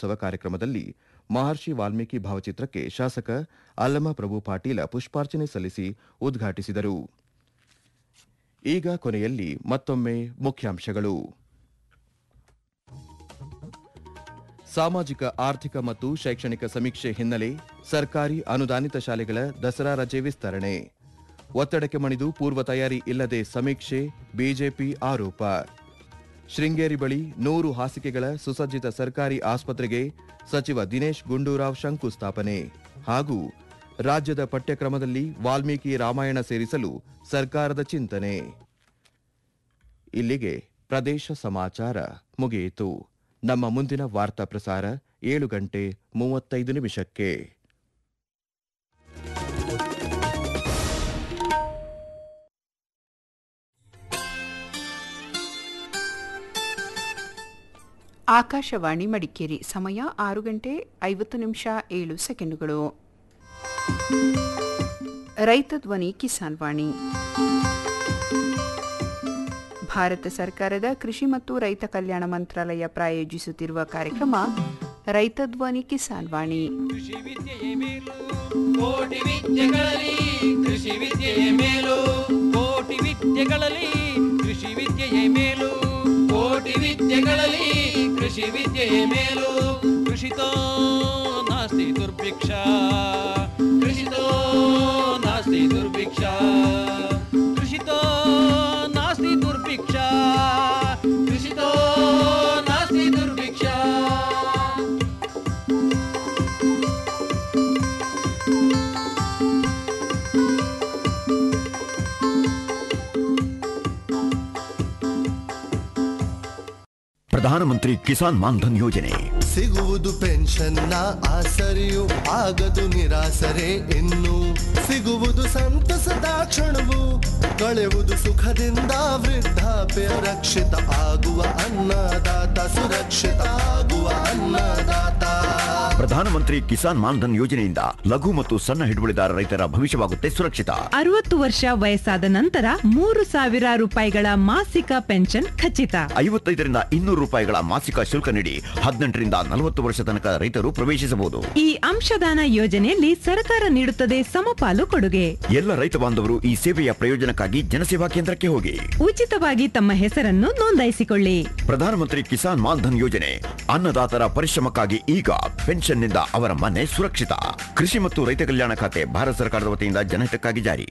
ವಾರ್ಷಿಕೋತ್ಸವ ಕಾರ್ಯಕ್ರಮದಲ್ಲಿ ಮಹರ್ಷಿ ವಾಲ್ಮೀಕಿ ಭಾವಚಿತ್ರಕ್ಕೆ ಶಾಸಕ ಅಲ್ಲಮ ಪ್ರಭು ಪಾಟೀಲ ಪುಷ್ಪಾರ್ಚನೆ ಸಲ್ಲಿಸಿ ಉದ್ಘಾಟಿಸಿದರು ಈಗ ಕೊನೆಯಲ್ಲಿ ಮತ್ತೊಮ್ಮೆ ಮುಖ್ಯಾಂಶಗಳು ಸಾಮಾಜಿಕ ಆರ್ಥಿಕ ಮತ್ತು ಶೈಕ್ಷಣಿಕ ಸಮೀಕ್ಷೆ ಹಿನ್ನೆಲೆ ಸರ್ಕಾರಿ ಅನುದಾನಿತ ಶಾಲೆಗಳ ದಸರಾ ರಜೆ ವಿಸ್ತರಣೆ ಒತ್ತಡಕ್ಕೆ ಮಣಿದು ಪೂರ್ವ ತಯಾರಿ ಇಲ್ಲದೆ ಸಮೀಕ್ಷೆ ಬಿಜೆಪಿ ಆರೋಪ ಶೃಂಗೇರಿ ಬಳಿ ನೂರು ಹಾಸಿಗೆಗಳ ಸುಸಜ್ಜಿತ ಸರ್ಕಾರಿ ಆಸ್ಪತ್ರೆಗೆ ಸಚಿವ ದಿನೇಶ್ ಗುಂಡೂರಾವ್ ಶಂಕುಸ್ಥಾಪನೆ ಹಾಗೂ ರಾಜ್ಯದ ಪಠ್ಯಕ್ರಮದಲ್ಲಿ ವಾಲ್ಮೀಕಿ ರಾಮಾಯಣ ಸೇರಿಸಲು ಸರ್ಕಾರದ ಚಿಂತನೆ ಇಲ್ಲಿಗೆ ಪ್ರದೇಶ ಸಮಾಚಾರ ಮುಗಿಯಿತು ನಮ್ಮ ಮುಂದಿನ ವಾರ್ತಾ ಪ್ರಸಾರ ಏಳು ಗಂಟೆ ಮೂವತ್ತೈದು ನಿಮಿಷಕ್ಕೆ ಆಕಾಶವಾಣಿ ಮಡಿಕೇರಿ ಸಮಯ ಆರು ಗಂಟೆ ಐವತ್ತು ನಿಮಿಷ ಏಳು ಸೆಕೆಂಡುಗಳು ರೈತ ಧ್ವನಿ ಕಿಸಾನ್ ವಾಣಿ ಭಾರತ ಸರ್ಕಾರದ ಕೃಷಿ ಮತ್ತು ರೈತ ಕಲ್ಯಾಣ ಮಂತ್ರಾಲಯ ಪ್ರಾಯೋಜಿಸುತ್ತಿರುವ ಕಾರ್ಯಕ್ರಮ ರೈತ ಧ್ವನಿ ಕಿಸಾನ್ ವಾಣಿ ಕೃಷಿ ವಿದ್ಯೆಯೇ ಮೇಲು ಕೋಟಿ ವಿದ್ಯೆಗಳಲ್ಲಿ ಕೃಷಿ ವಿದ್ಯೆಯೇ ಮೇಲು ಕೋಟಿ ವಿದ್ಯೆಗಳಲ್ಲಿ ಕೃಷಿ ವಿದ್ಯೆಯೇ ಮೇಲು ಕೋಟಿ ವಿದ್ಯೆಗಳಲ್ಲಿ ಕೃಷಿ ವಿದ್ಯೆಯೇ ಮೇಲು ಕೃಷಿತೋ ನಾಸ್ತಿ ದುರ್ಭಿಕ್ಷ ಕೃಷಿತೋ ನಾಸ್ತಿ ದುರ್ಭಿಕ್ಷ ಕೃಷಿತೋ ನಾಸ್ತಿ ದುರ್ಭಿಕ್ಷ ಕೃಷಿತೋ ನಾಸ್ತಿ ದುರ್ಭಿಕ್ಷ ಪ್ರಧಾನಮಂತ್ರಿ ಕಿಸಾನ್ ಮಾನ್ಧನ್ ಯೋಜನೆ ಸಿಗುವುದು ಪೆನ್ಷನ್ನ ಆಸರೆಯು ಆಗದು ನಿರಾಸರೆ ಇನ್ನು ಸಿಗುವುದು ಸಂತಸದ ಕ್ಷಣವು ಕಳೆಯುವುದು ಸುಖದಿಂದ ವೃದ್ಧಾಪ್ಯ ರಕ್ಷಿತ ಆಗುವ ಅನ್ನದಾತ ಸುರಕ್ಷಿತ ಆಗುವ ಅನ್ನದಾತ ಪ್ರಧಾನಮಂತ್ರಿ ಕಿಸಾನ್ ಮಾನ್ಧನ್ ಯೋಜನೆಯಿಂದ ಲಘು ಮತ್ತು ಸಣ್ಣ ಹಿಡುವಳಿದಾರ ರೈತರ ಭವಿಷ್ಯವಾಗುತ್ತೆ ಸುರಕ್ಷಿತ ಅರವತ್ತು ವರ್ಷ ವಯಸ್ಸಾದ ನಂತರ ಮೂರು ಸಾವಿರ ರೂಪಾಯಿಗಳ ಮಾಸಿಕ ಪೆನ್ಷನ್ ಖಚಿತ ಐವತ್ತೈದರಿಂದ ಇನ್ನೂರು ರೂಪಾಯಿಗಳ ಮಾಸಿಕ ಶುಲ್ಕ ನೀಡಿ ಹದಿನೆಂಟರಿಂದ ನಲವತ್ತು ವರ್ಷ ತನಕ ರೈತರು ಪ್ರವೇಶಿಸಬಹುದು ಈ ಅಂಶದಾನ ಯೋಜನೆಯಲ್ಲಿ ಸರ್ಕಾರ ನೀಡುತ್ತದೆ ಸಮಪಾಲು ಕೊಡುಗೆ ಎಲ್ಲ ರೈತ ಬಾಂಧವರು ಈ ಸೇವೆಯ ಪ್ರಯೋಜನಕ್ಕಾಗಿ ಜನಸೇವಾ ಕೇಂದ್ರಕ್ಕೆ ಹೋಗಿ ಉಚಿತವಾಗಿ ತಮ್ಮ ಹೆಸರನ್ನು ನೋಂದಾಯಿಸಿಕೊಳ್ಳಿ ಪ್ರಧಾನಮಂತ್ರಿ ಕಿಸಾನ್ ಮಾನ್ಧನ್ ಯೋಜನೆ ಅನ್ನದಾತರ ಪರಿಶ್ರಮಕ್ಕಾಗಿ ಈಗ ಪೆನ್ಷನ್ನಿಂದ ಅವರ ಮನೆ ಸುರಕ್ಷಿತ ಕೃಷಿ ಮತ್ತು ರೈತ ಕಲ್ಯಾಣ ಖಾತೆ ಭಾರತ ಸರ್ಕಾರದ ವತಿಯಿಂದ ಜನಹಿತಕ್ಕಾಗಿ ಜಾರಿ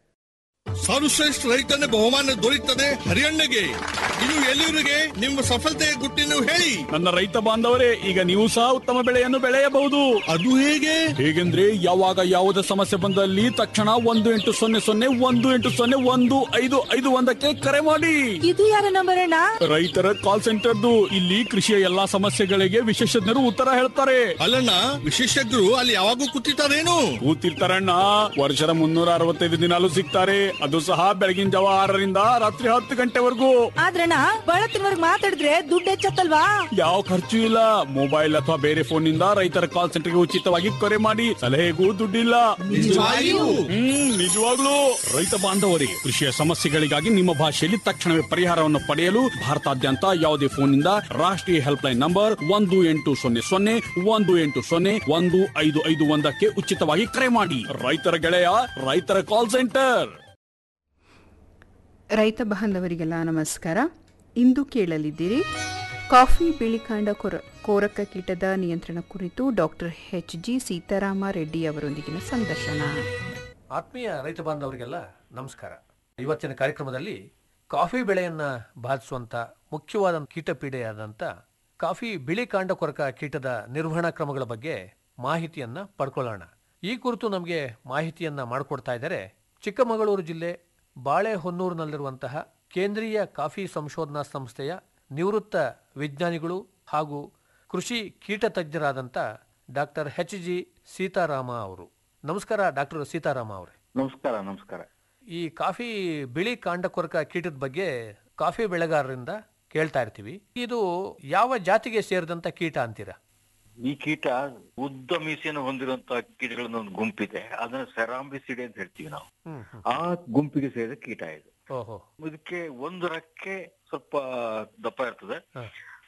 ಸರ್ವಶ್ರೇಷ್ಠ ರೈತನ ಬಹುಮಾನ ದೊರೆಯುತ್ತದೆ ಹರಿಯಣ್ಣಗೆ ಇದು ಎಲ್ಲಿವರಿಗೆ ನಿಮ್ಮ ಸಫಲತೆಯ ಗುಟ್ಟಿನ ಹೇಳಿ ನನ್ನ ರೈತ ಬಾಂಧವರೇ ಈಗ ನೀವು ಸಹ ಉತ್ತಮ ಬೆಳೆಯನ್ನು ಬೆಳೆಯಬಹುದು ಅದು ಹೇಗೆ ಹೇಗೆಂದ್ರೆ ಯಾವಾಗ ಯಾವುದೇ ಸಮಸ್ಯೆ ಬಂದಲ್ಲಿ ತಕ್ಷಣ ಒಂದು ಎಂಟು ಸೊನ್ನೆ ಸೊನ್ನೆ ಒಂದು ಎಂಟು ಸೊನ್ನೆ ಒಂದು ಐದು ಐದು ಒಂದಕ್ಕೆ ಕರೆ ಮಾಡಿ ಇದು ಯಾರ ನಂಬರ್ ಅಣ್ಣ ರೈತರ ಕಾಲ್ ಸೆಂಟರ್ದು ಇಲ್ಲಿ ಕೃಷಿಯ ಎಲ್ಲಾ ಸಮಸ್ಯೆಗಳಿಗೆ ವಿಶೇಷಜ್ಞರು ಉತ್ತರ ಹೇಳ್ತಾರೆ ಅಲ್ಲಣ್ಣ ವಿಶೇಷಜ್ಞರು ಅಲ್ಲಿ ಯಾವಾಗೂ ಕೂತಿರ್ತಾರೇನು ಕೂತಿರ್ತಾರಣ್ಣ ವರ್ಷದ ಮುನ್ನೂರ ಅರವತ್ತೈದು ದಿನಾಲು ಸಿಗ್ತಾರೆ ಅದು ಸಹ ಬೆಳಗಿನ ಜಾವ ಆರರಿಂದ ರಾತ್ರಿ ಹತ್ತು ಗಂಟೆವರೆಗೂ ಆದ್ರಣ್ಣ ಬಳತ್ತಿನವರ್ಗ್ ಮಾತಾಡಿದ್ರೆ ದುಡ್ಡು ಹೆಚ್ಚತ್ತಲ್ವಾ ಯಾವ ಖರ್ಚು ಇಲ್ಲ ಮೊಬೈಲ್ ಅಥವಾ ಬೇರೆ ಫೋನ್ ನಿಂದ ರೈತರ ಕಾಲ್ ಸೆಂಟರ್ಗೆ ಉಚಿತವಾಗಿ ಕರೆ ಮಾಡಿ ಸಲಹೆಗೂ ದುಡ್ಡಿಲ್ಲ ನಿಜವಾಗಿಯೂ? ಹ್ಮ್ ನಿಜವಾಗ್ಲೂ ರೈತ ಬಾಂಧವರಿಗೆ ಕೃಷಿಯ ಸಮಸ್ಯೆಗಳಿಗಾಗಿ ನಿಮ್ಮ ಭಾಷೆಯಲ್ಲಿ ತಕ್ಷಣವೇ ಪರಿಹಾರವನ್ನು ಪಡೆಯಲು ಭಾರತಾದ್ಯಂತ ಯಾವುದೇ ಫೋನ್ ನಿಂದ ರಾಷ್ಟ್ರೀಯ ಹೆಲ್ಪ್ ಲೈನ್ ನಂಬರ್ ಒಂದು ಎಂಟು ಸೊನ್ನೆ ಸೊನ್ನೆ ಒಂದು ಎಂಟು ಸೊನ್ನೆ ಒಂದು ಐದು ಐದು ಒಂದಕ್ಕೆ ಉಚಿತವಾಗಿ ಕರೆ ಮಾಡಿ ರೈತರ ಗೆಳೆಯ ರೈತರ ಕಾಲ್ ಸೆಂಟರ್ ರೈತ ಬಾಂಧವರಿಗೆಲ್ಲ ನಮಸ್ಕಾರ ಇಂದು ಕೇಳಲಿದ್ದೀರಿ ಕಾಫಿ ಬಿಳಿಕಾಂಡ ಕೊರ ಕೋರಕ ಕೀಟದ ನಿಯಂತ್ರಣ ಕುರಿತು doctor H G Sitarama Reddy ಅವರೊಂದಿಗಿನ ಸಂದರ್ಶನ ಆತ್ಮೀಯ ರೈತ ಬಾಂಧವರಿಗೆಲ್ಲ ನಮಸ್ಕಾರ ಇವತ್ತಿನ ಕಾರ್ಯಕ್ರಮದಲ್ಲಿ ಕಾಫಿ ಬೆಳೆಯನ್ನ ಬಾಧಿಸುವಂತ ಮುಖ್ಯವಾದ ಕೀಟಪೀಡೆಯಾದಂಥ ಕಾಫಿ ಬಿಳಿ ಕಾಂಡ ಕೊರಕ ಕೀಟದ ನಿರ್ವಹಣಾ ಕ್ರಮಗಳ ಬಗ್ಗೆ ಮಾಹಿತಿಯನ್ನ ಪಡ್ಕೊಳ್ಳೋಣ ಈ ಕುರಿತು ನಮಗೆ ಮಾಹಿತಿಯನ್ನ ಮಾಡಿಕೊಡ್ತಾ ಇದ್ದಾರೆ ಚಿಕ್ಕಮಗಳೂರು ಜಿಲ್ಲೆ ಬಾಳೆಹೊನ್ನೂರಿನಲ್ಲಿರುವಂತಹ ಕೇಂದ್ರೀಯ ಕಾಫಿ ಸಂಶೋಧನಾ ಸಂಸ್ಥೆಯ ನಿವೃತ್ತ ವಿಜ್ಞಾನಿಗಳು ಹಾಗೂ ಕೃಷಿ ಕೀಟ ತಜ್ಞರಾದಂಥ ಡಾಕ್ಟರ್ ಎಚ್ ಜಿ ಸೀತಾರಾಮ ಅವರು ನಮಸ್ಕಾರ ಡಾಕ್ಟರ್ ಸೀತಾರಾಮ ಅವರೇ ನಮಸ್ಕಾರ ನಮಸ್ಕಾರ ಈ ಕಾಫಿ ಬಿಳಿ ಕಾಂಡಕೊರಕ ಕೀಟದ ಬಗ್ಗೆ ಕಾಫಿ ಬೆಳೆಗಾರರಿಂದ ಕೇಳ್ತಾ ಇರ್ತೀವಿ ಇದು ಯಾವ ಜಾತಿಗೆ ಸೇರಿದಂತ ಕೀಟ ಅಂತೀರಾ ಈ ಕೀಟ ಉದ್ದ ಮೀಸೆಯನ್ನು ಹೊಂದಿರುವಂತಹ ಕೀಟಗಳನ್ನ ಒಂದು ಗುಂಪಿದೆ ಅದನ್ನ ಸೆರಾಂಬಿಸಿಡೆ ಅಂತ ಹೇಳ್ತೀವಿ ನಾವು ಹ್ಮ್ ಹ್ಮ್. ಆ ಗುಂಪಿಗೆ ಸೇರಿದ ಕೀಟ ಇದು ಓಹೋ ಇದಕ್ಕೆ ಒಂದು ರಕ್ಕೆ ಸ್ವಲ್ಪ ದಪ್ಪ ಇರ್ತದೆ ಹ.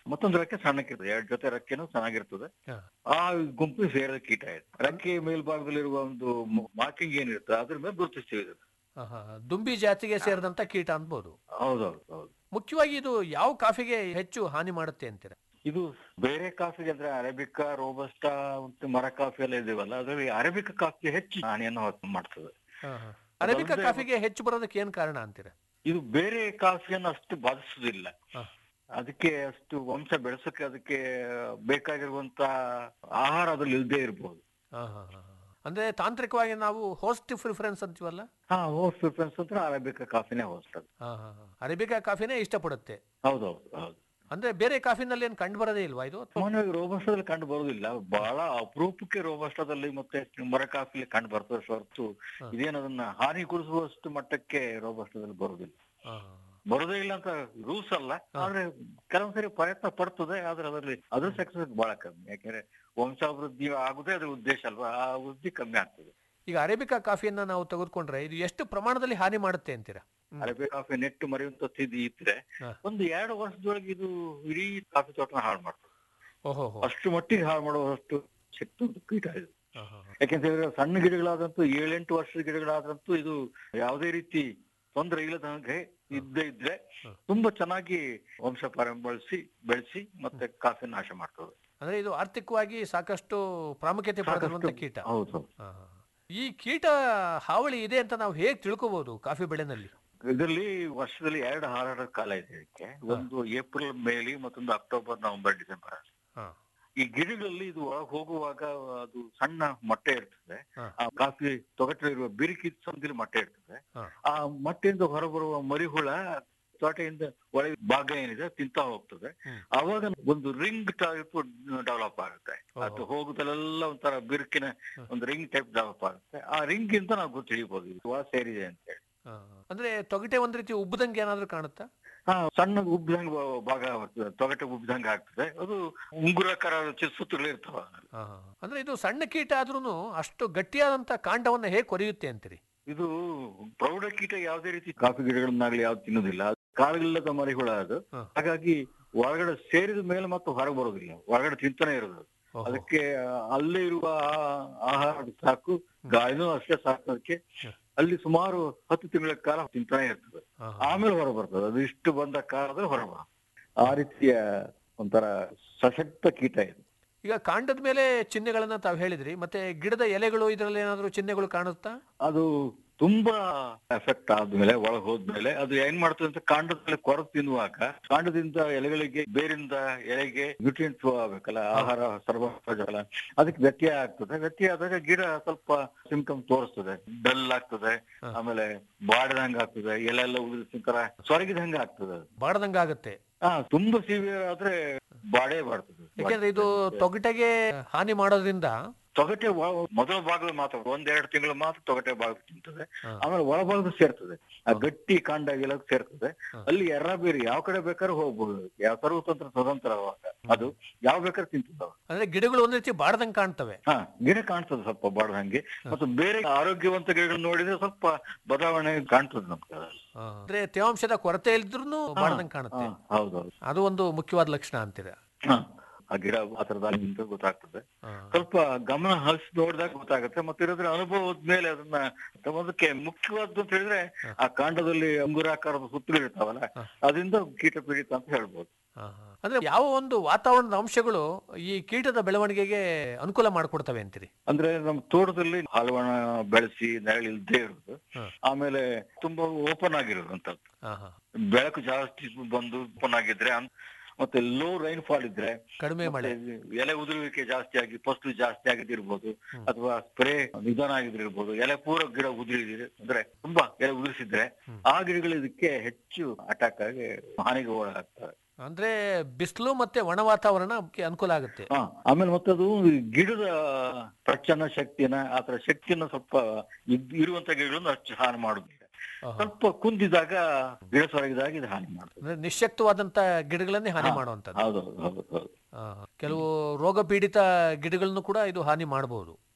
ಮತ್ತೊಂದು ರೆಕ್ಕೆ ಸಣ್ಣಕ್ಕಿರ್ತದೆ ಎರಡು ಜೊತೆ ರೆಕ್ಕೆನೂ ಚೆನ್ನಾಗಿರ್ತದೆ ಹಾ. ಆ ಗುಂಪಿಗೆ ಸೇರಿದ ಕೀಟ ಇದೆ ರೆಕ್ಕೆ ಮೇಲ್ಭಾಗದಲ್ಲಿರುವ ಒಂದು ಮಾರ್ಕಿಂಗ್ ಏನಿರುತ್ತೆ ಅದ್ರ ಮೇಲೆ ಗುರುತಿಸ್ತೀವಿ ಇದು ಆಹಾ. ದುಂಬಿ ಜಾತಿಗೆ ಸೇರಿದಂತ ಕೀಟ ಅನ್ಬೋದು ಹೌದೌದು ಹೌದು ಮುಖ್ಯವಾಗಿ ಇದು ಯಾವ ಕಾಫಿಗೆ ಹೆಚ್ಚು ಹಾನಿ ಮಾಡುತ್ತೆ ಅಂತೀರ ಇದು ಬೇರೆ ಕಾಫಿಗೆ ಅಂದ್ರೆ ಅರೇಬಿಕಾ ರೋಬಸ್ಟಾ ಮತ್ತೆ ಮರ ಕಾಫಿ ಎಲ್ಲ ಇದೀವಲ್ಲ ಅದರಲ್ಲಿ ಅರೇಬಿಕಾ ಕಾಫಿ ಹೆಚ್ಚು ಹಾನಿಯನ್ನು ಹೊತ್ತು ಮಾಡ್ತದೆ ಆಹಾ. ಅರೇಬಿಕಾ ಅದೊಂದೇ- ಕಾಫಿಗೆ ಹೆಚ್ಚು ಬರೋದಕ್ಕೆ ಏನ್ ಕಾರಣ ಅಂತೀರ ಇದು ಬೇರೆ ಕಾಫಿಯನ್ನು ಅಷ್ಟು ಬಾಧಿಸುದಿಲ್ಲ ಹಾ. ಅದಕ್ಕೆ ಅಷ್ಟು ವಂಶ ಬೆಳೆಸಕ್ಕೆ ಅದಕ್ಕೆ ಬೇಕಾಗಿರುವಂತ ಆಹಾರ ಅದ್ರಲ್ಲಿ ಇಲ್ಲದೆ ಇರ್ಬೋದು ಆಹಾ. ಅಂದ್ರೆ ತಾಂತ್ರಿಕವಾಗಿ ನಾವು ಹೋಸ್ಟ್ ಪ್ರಿಫರೆನ್ಸ್ ಅಂತೀವಲ್ಲ ಹಾ ಹೋಸ್ಟ್ ಪ್ರಿಫರೆನ್ಸ್ ಅಂತ ಅರೇಬಿಕಾ ಕಾಫಿನೇ ಹೋಸ್ಟ್ ಅದು ಆಹಾ. ಅರೇಬಿಕಾ ಕಾಫಿನೇ ಇಷ್ಟಪಡುತ್ತೆ ಹೌದೌದು ಹೌದು ಅಂದ್ರೆ ಬೇರೆ ಕಾಫಿನಲ್ಲಿ ಏನ್ ಕಂಡು ಬರೋದೇ ಇಲ್ವಾ ಇದು ಸಾಮಾನ್ಯವಾಗಿ ರೋಬಸ್ಟಾದಲ್ಲಿ ಕಂಡು ಬರುವುದಿಲ್ಲ ಬಹಳ ಅಪರೂಪಕ್ಕೆ ರೋಬಸ್ಟಾದಲ್ಲಿ ಮತ್ತೆ ಮರ ಕಾಫಿಲಿ ಕಂಡು ಬರ್ತದೆ ಹೊರತು ಹಾ. ಇದೇನು ಅದನ್ನ ಹಾನಿಗೊಳಿಸುವಷ್ಟು ಮಟ್ಟಕ್ಕೆ ರೋಬಸ್ಟಾದಲ್ಲಿ ಬರುವುದಿಲ್ಲ ಆಹಾ. ಬರೋದೇ ಇಲ್ಲ ಅಂತ ರೂಲ್ಸ್ ಅಲ್ಲ ಆದ್ರೆ ಕೆಲವೊಂದ್ಸರಿ ಪ್ರಯತ್ನ ಪಡ್ತದೆ ಆದ್ರೆ ಅದರಲ್ಲಿ ಅದ್ರ ಸಕ್ಸಸ್ ಬಹಳ ಕಮ್ಮಿ ಯಾಕೆಂದ್ರೆ ವಂಶಾಭಿವೃದ್ಧಿ ಆಗುದೇ ಅದ್ರ ಉದ್ದೇಶ ಅಲ್ವಾ ಆ ವೃದ್ಧಿ ಕಮ್ಮಿ ಆಗ್ತದೆ ಈಗ ಅರೇಬಿಕಾ ಕಾಫಿಯನ್ನ ನಾವು ತೆಗೆದುಕೊಂಡ್ರೆ ಇದು ಎಷ್ಟು ಪ್ರಮಾಣದಲ್ಲಿ ಹಾನಿ ಮಾಡುತ್ತೆ ಅಂತೀರಾ ಅರೇಬಿಕ್ ಕಾಫಿ ನೆಟ್ಟು ಮರೆಯುವಂತ ಸ್ಥಿತಿ ಇದ್ರೆ ಹಾ. ಒಂದು ಎರಡು ವರ್ಷದೊಳಗೆ ಇದು ಇಡೀ ಕಾಫಿ ತೋಟನ ಹಾಳು ಮಾಡ್ತದೆ ಓಹೋ ಅಷ್ಟು ಮಟ್ಟಿಗೆ ಹಾಳು ಮಾಡುವಷ್ಟು ಶಕ್ತಿ ಉಂಟು ಕೀಟ ಇದು ಯಾಕೆಂತ ಹೇಳಿದ್ರೆ ಸಣ್ಣ ಗಿಡಗಳಾದಂತೂ ಏಳೆಂಟು ವರ್ಷದ ಗಿಡಗಳಾದಂತೂ ಇದು ಯಾವುದೇ ರೀತಿ ತೊಂದರೆ ಇಲ್ಲದ ಹಾಗೆ ಇದ್ದೇ ಇದ್ರೆ ತುಂಬಾ ಚೆನ್ನಾಗಿ ವಂಶ ಬಳಸಿ ಬೆಳೆಸಿ ಮತ್ತೆ ಕಾಫಿ ನಾಶ ಮಾಡ್ತದೆ ಅಂದ್ರೆ ಇದು ಆರ್ಥಿಕವಾಗಿ ಸಾಕಷ್ಟು ಪ್ರಾಮುಖ್ಯತೆ ಪಡೆದಿರುವಂತ ಕೀಟ ಹೌದು ಆಹಾ. ಈ ಕೀಟ ಹಾವಳಿ ಇದೆ ಅಂತ ನಾವು ಹೇಗ್ ತಿಳ್ಕೋಬಹುದು ಕಾಫಿ ಬೆಳೆನಲ್ಲಿ ಇದರಲ್ಲಿ ವರ್ಷದಲ್ಲಿ ಎರಡು ಹಾರಾಟದ ಕಾಲ ಇದೆ ಇದಕ್ಕೆ ಒಂದು ಏಪ್ರಿಲ್ ಮೇಲಿ ಮತ್ತೊಂದು ಅಕ್ಟೋಬರ್ ನವೆಂಬರ್ ಡಿಸೆಂಬರ್ ಹಾ. ಈ ಗಿಡಗಳಲ್ಲಿ ಇದು ಒಳಗೆ ಹೋಗುವಾಗ ಅದು ಸಣ್ಣ ಮೊಟ್ಟೆ ಇರ್ತದೆ ಹಾ. ಆ ಕಾಫಿ ತೊಗಟಲಿರುವ ಬಿರುಕಿ ಸಂದಿಲ್ ಮೊಟ್ಟೆ ಇರ್ತದೆ ಹಾ. ಆ ಮೊಟ್ಟೆಯಿಂದ ಹೊರಬರುವ ಮರಿಹುಳ ತೋಟೆಯಿಂದ ಒಳಗೆ ಭಾಗ ಏನಿದೆ ತಿಂತಾ ಹೋಗ್ತದೆ ಹ್ಮ್. ಅವಾಗ ಒಂದು ರಿಂಗ್ ಟೈಪ್ ಡೆವಲಪ್ ಆಗುತ್ತೆ ಅದು ಹೋಗುದಲ್ಲೆಲ್ಲ ಒಂಥರ ಬಿರುಕಿನ ಒಂದು ರಿಂಗ್ ಟೈಪ್ ಡೆವಲಪ್ ಆಗುತ್ತೆ ಆ ರಿಂಗ್ ಇಂದ ನಾವು ಗೊತ್ತು ತಿಳಿಬಹುದು ಇದು ಒಳ ಸೇರಿದೆ ಅಂತ ಹೇಳಿ ಆಹಾ. ಅಂದ್ರೆ ತೊಗಟೆ ಒಂದ್ ರೀತಿ ಉಬ್ಬದಂಗೆ ಏನಾದ್ರೂ ಕಾಣುತ್ತಾ ಹಾ ಸಣ್ಣ ಉಬ್ಬಿದಂಗ ಭಾಗ ಬರ್ತದೆ ತೊಗಟೆ ಉಬ್ಬಿದಂಗ ಆಗ್ತದೆ ಅದು ಉಂಗುರಾಕಾರ ಸುತ್ತಲೂ ಇರ್ತಾವ ಆಹಾ. ಅಂದ್ರೆ ಇದು ಸಣ್ಣ ಕೀಟ ಆದ್ರೂನು ಅಷ್ಟು ಗಟ್ಟಿಯಾದಂತ ಕಾಂಡವನ್ನ ಹೇಗ್ ಕೊರೆಯುತ್ತೆ ಅಂತೀರಿ ಇದು ಪ್ರೌಢ ಕೀಟ ಯಾವುದೇ ರೀತಿ ಕಾಫಿ ಗಿಡಗಳನ್ನಾಗ್ಲಿ ಯಾವ್ದು ತಿನ್ನೋದಿಲ್ಲ ಅದು ಕಾಲಿಲ್ಲದ ಮರಿಹುಳ ಅದು ಹಾ. ಹಾಗಾಗಿ ಒಳಗಡೆ ಸೇರಿದ ಮೇಲೆ ಮತ್ತೆ ಹೊರಗೆ ಬರೋದಿಲ್ಲ ಒಳಗಡೆ ತಿಂತಾನೆ ಇರೋದು ಅದು. ಓಹೋ. ಅದಕ್ಕೆ ಅಲ್ಲೇ ಇರುವ ಆ- ಆಹಾರ ಸಾಕು ಗಾಳಿನೂ ಅಷ್ಟೇ ಸಾಕು ಅದಕ್ಕೆ ಅಲ್ಲಿ ಸುಮಾರು ಹತ್ತು ತಿಂಗಳ ಕಾಲ ತಿಂತಾನೆ ಇರ್ತದೆ ಆಹಾ. ಆಮೇಲೆ ಹೊರ ಬರ್ತದೆ ಅದು ಇಷ್ಟು ಬಂದ ಕಾಲದಲ್ಲಿ ಹೊರ ಬರ್ತದೆ ಆ ರೀತಿಯ ಒಂಥರ ಸಶಕ್ತ ಕೀಟ ಇದು ಈಗ ಕಾಂಡದ ಮೇಲೆ ಚಿಹ್ನೆಗಳನ್ನ ತಾವು ಹೇಳಿದ್ರಿ ಮತ್ತೆ ಗಿಡದ ಎಲೆಗಳು ಇದರಲ್ಲಿ ಏನಾದ್ರೂ ಚಿಹ್ನೆಗಳು ಕಾಣುತ್ತಾ ಅದು ತುಂಬಾ ಎಫೆಕ್ಟ್ ಆದ್ಮೇಲೆ ಒಳಗ್ ಹೋದ್ಮೇಲೆ ಅದು ಏನ್ ಮಾಡ್ತದೆ ಅಂತ ಕಾಂಡದ ಮೇಲೆ ಕೊರತು ತಿನ್ನುವಾಗ ಕಾಂಡದಿಂದ ಎಲೆಗಳಿಗೆ ಬೇರಿಂದ ಎಲೆಗೆ ನ್ಯೂಟ್ರಿಯೆಂಟ್ ಫ್ಲೋ ಆಗ್ಬೇಕಲ್ಲ ಆಹಾರ ಸರಬರಾಜಲ್ಲ ಅದಕ್ಕೆ ವ್ಯತ್ಯಯ ಆಗ್ತದೆ ವ್ಯತ್ಯಯ ಆದಾಗ ಗಿಡ ಸ್ವಲ್ಪ ಸಿಂಪ್ಟಮ್ ತೋರಿಸ್ತದೆ ಡಲ್ ಆಗ್ತದೆ ಆಮೇಲೆ ಬಾಡದಂಗ ಆಗ್ತದೆ ಎಲೆ ಎಲ್ಲ ಉಳಿದ ಸೊರಗಿದಂಗ ಆಗ್ತದೆ ಅದು. ಬಾಡದಂಗ ಆಗುತ್ತೆ ಹಾ ತುಂಬಾ ಸಿವಿಯರ್ ಆದ್ರೆ ಬಾಡೇ ಬಾಡ್ತದೆ ಯಾಕೆಂದ್ರೆ ಇದು ತೊಗಟೆಗೆ ಹಾನಿ ಮಾಡೋದ್ರಿಂದ ತೊಗಟೆ ಒಳ- ಮೊದಲ ಭಾಗದ ಮಾತ್ರ ಒಂದೆರಡು ತಿಂಗಳು ಮಾತ್ರ ತೊಗಟೆ ಭಾಗ ತಿಂತದೆ ಹಾ. ಆಮೇಲೆ ಒಳಭಾಗದ ಸೇರ್ತದೆ ಆ ಗಟ್ಟಿ ಕಾಂಡ ಎಲ್ಲ ಸೇರ್ತದೆ ಹಾ. ಅಲ್ಲಿ ಎರ್ರ ಬೇರೆ ಯಾವ ಕಡೆ ಬೇಕಾದ್ರೂ ಹೋಗ್ಬೋದು ಯಾವ ಸರ್ವತಂತ್ರ ಸ್ವತಂತ್ರ ಅವಾಗ ಅದು ಯಾವ ಬೇಕಾದ್ರೂ ತಿಂತದ ಅಂದ್ರೆ ಗಿಡಗಳು ಒಂದ್ ರೀತಿ ಬಾಡದಂಗ್ ಕಾಣ್ತವೆ ಹಾ ಗಿಡ ಕಾಣ್ತದೆ ಸ್ವಲ್ಪ ಬಾಡ್ದಂಗೆ ಮತ್ತು ಬೇರೆ ಆರೋಗ್ಯವಂತ ಗಿಡಗಳು ನೋಡಿದ್ರೆ ಸ್ವಲ್ಪ ಬದಲಾವಣೆ ಕಾಣ್ತದೆ ನಮ್ಗೆ ಅದ್ರಲ್ಲಿ. ಆ, ಅಂದ್ರೆ ತೇವಾಂಶದ ಕೊರತೆ ಇಲ್ದ್ರೂ ಬಾಡದಂಗ್ ಕಾಣುತ್ತೆ ಹಾ, ಹೌದೌದು ಅದು ಒಂದು ಮುಖ್ಯವಾದ ಲಕ್ಷಣ ಅಂತೀರ ಹಾ ಆ ಗಿಡ ಆ ತರದಲ್ಲಿ ನಿಂತ ಗೊತ್ತಾಗ್ತದೆ ಆ, ಸ್ವಲ್ಪ ಗಮನ ಹರಿಸಿ ನೋಡಿದಾಗ ಗೊತ್ತಾಗುತ್ತೆ ಮತ್ತೆ ಇರೋದ್ರ ಅನುಭವದ ಮೇಲೆ ಅದನ್ನ ಅದಕ್ಕೆ ಮುಖ್ಯವಾದ್ದು ಅಂತ ಹೇಳಿದ್ರೆ ಆ ಕಾಂಡದಲ್ಲಿ ಅಂಗುರಾಕಾರದ ಸುತ್ತಲೂ ಇರ್ತಾವಲ್ಲ ಅದರಿಂದ ಕೀಟ ಪೀಡಿತ ಅಂತ ಹೇಳ್ಬೋದು ಆ, ಅಂದ್ರೆ ಯಾವ ಒಂದು ವಾತಾವರಣದ ಅಂಶಗಳು ಈ ಕೀಟದ ಬೆಳವಣಿಗೆಗೆ ಅನುಕೂಲ ಮಾಡಿಕೊಡ್ತವೆ ಅಂತೀರಿ ಅಂದ್ರೆ ನಮ್ ತೋಟದಲ್ಲಿ ಹಾಲುವಣ ಬೆಳೆಸಿ ನೆರಳು ಇಲ್ದೇ ಇರೋದು ಹ. ಆಮೇಲೆ ತುಂಬಾ ಓಪನ್ ಆಗಿರೋದು ಅಂತ ಆಹಾ. ಬೆಳಕು ಜಾಸ್ತಿ ಬಂದು ಓಪನ್ ಆಗಿದ್ರೆ ಅನ್- ಮತ್ತೆ ಲೋ ರೈನ್ ಫಾಲ್ ಇದ್ರೆ ಕಡಿಮೆ ಮಳೆ ಮತ್ತೆ ಎಲೆ ಉದುರುವಿಕೆ ಜಾಸ್ತಿ ಆಗಿ ಫಸಲು ಜಾಸ್ತಿ ಆಗಿದ್ದಿರ್ಬೋದು ಅಥವಾ ಸ್ಪ್ರೇ ನಿಧಾನ ಆಗಿದ್ದಿರ್ಬೋದು ಎಲೆ ಪೂರ ಗಿಡ ಉದುರಿದ್ರೆ ಅಂದ್ರೆ ತುಂಬಾ ಎಲೆ ಉದುರಿಸಿದ್ರೆ ಆ ಗಿಡಗಳು ಇದಕ್ಕೆ ಹೆಚ್ಚು ಅಟ್ಯಾಕ್ ಆಗಿ ಹಾನಿಗೆ ಒಳಗಾಗ್ತವೆ ಅಂದ್ರೆ ಬಿಸಿಲು ಮತ್ತೆ ಒಣ ವಾತಾವರಣ ಅದಕ್ಕೆ ಅನುಕೂಲ ಆಗುತ್ತೆ ಹಾ ಆಮೇಲೆ ಮತ್ತೆ ಅದು ಗಿಡದ ಪ್ರಚನ್ನ ಶಕ್ತಿನ ಆತರ ಶಕ್ತಿನ ಸ್ವಲ್ಪ ಇದ್- ಇರುವಂತ ಗಿಡಗಳನ್ನು ಅಷ್ಟು ಹಾನಿ ಮಾಡುದಿಲ್ಲ ಆಹಾ. ಸ್ವಲ್ಪ ಕುಂದಿದಾಗ ಗಿಡ ಸೊರಗಿದಾಗ ಇದು ಹಾನಿ ಮಾಡ್ತದೆ ಅಂದ್ರೆ ನಿಶ್ಶಕ್ತವಾದಂತ ಗಿಡಗಳನ್ನೇ ಹಾನಿ ಹಾ. ಮಾಡುವಂತದ್ದು ಹೌದೌದು ಹೌದು ಹೌದು ಆ, ಕೆಲವು ರೋಗ ಪೀಡಿತ ಗಿಡಗಳನ್ನು ಕೂಡ ಇದು ಹಾನಿ ಮಾಡಬಹುದು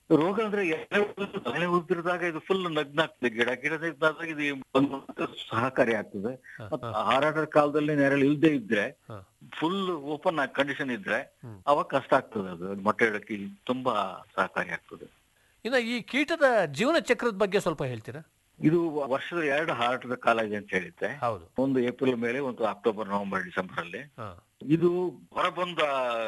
ರೋಗ ಅಂದ್ರೆ ಎಲೆ ಉದುರು- ಎಲೆ ಉದುರಿದಾಗ ಇದು ಫುಲ್ ನಗ್ನಾಗ್ತದೆ ಗಿಡ ಗಿಡ ನಗ್ನಾದಾಗ ಇದು ಒಂದು ಸಹಕಾರಿ ಆಗ್ತದೆ ಮತ್ತೆ ಹಾರಾಟದ ಕಾಲದಲ್ಲಿ ನೆರಳು ಇಲ್ದೇ ಇದ್ರೆ ಫುಲ್ ಓಪನ್ ಕಂಡೀಷನ್ ಇದ್ರೆ ಅವಾಗ ಕಷ್ಟ ಆಗ್ತದೆ ಅದು ಮೊಟ್ಟೆ ಇಡಕ್ಕೆ ತುಂಬಾ ಸಹಕಾರಿ ಆಗ್ತದೆ ಇನ್ನು ಈ ಕೀಟದ ಜೀವನ ಚಕ್ರದ ಬಗ್ಗೆ ಸ್ವಲ್ಪ ಹೇಳ್ತೀರಾ ಇದು ವರ್ಷದ ಎರಡು ಹಾರಾಟದ ಕಾಲ ಇದೆ ಅಂತ ಹೇಳಿದ್ದೆ ಹೌದು ಒಂದು ಏಪ್ರಿಲ್ ಮೇಲೆ ಒಂದು ಅಕ್ಟೋಬರ್ ನವೆಂಬರ್ ಡಿಸೆಂಬರ್ ಅಲ್ಲಿ ಹಾ. ಇದು ಹೊರಬಂದ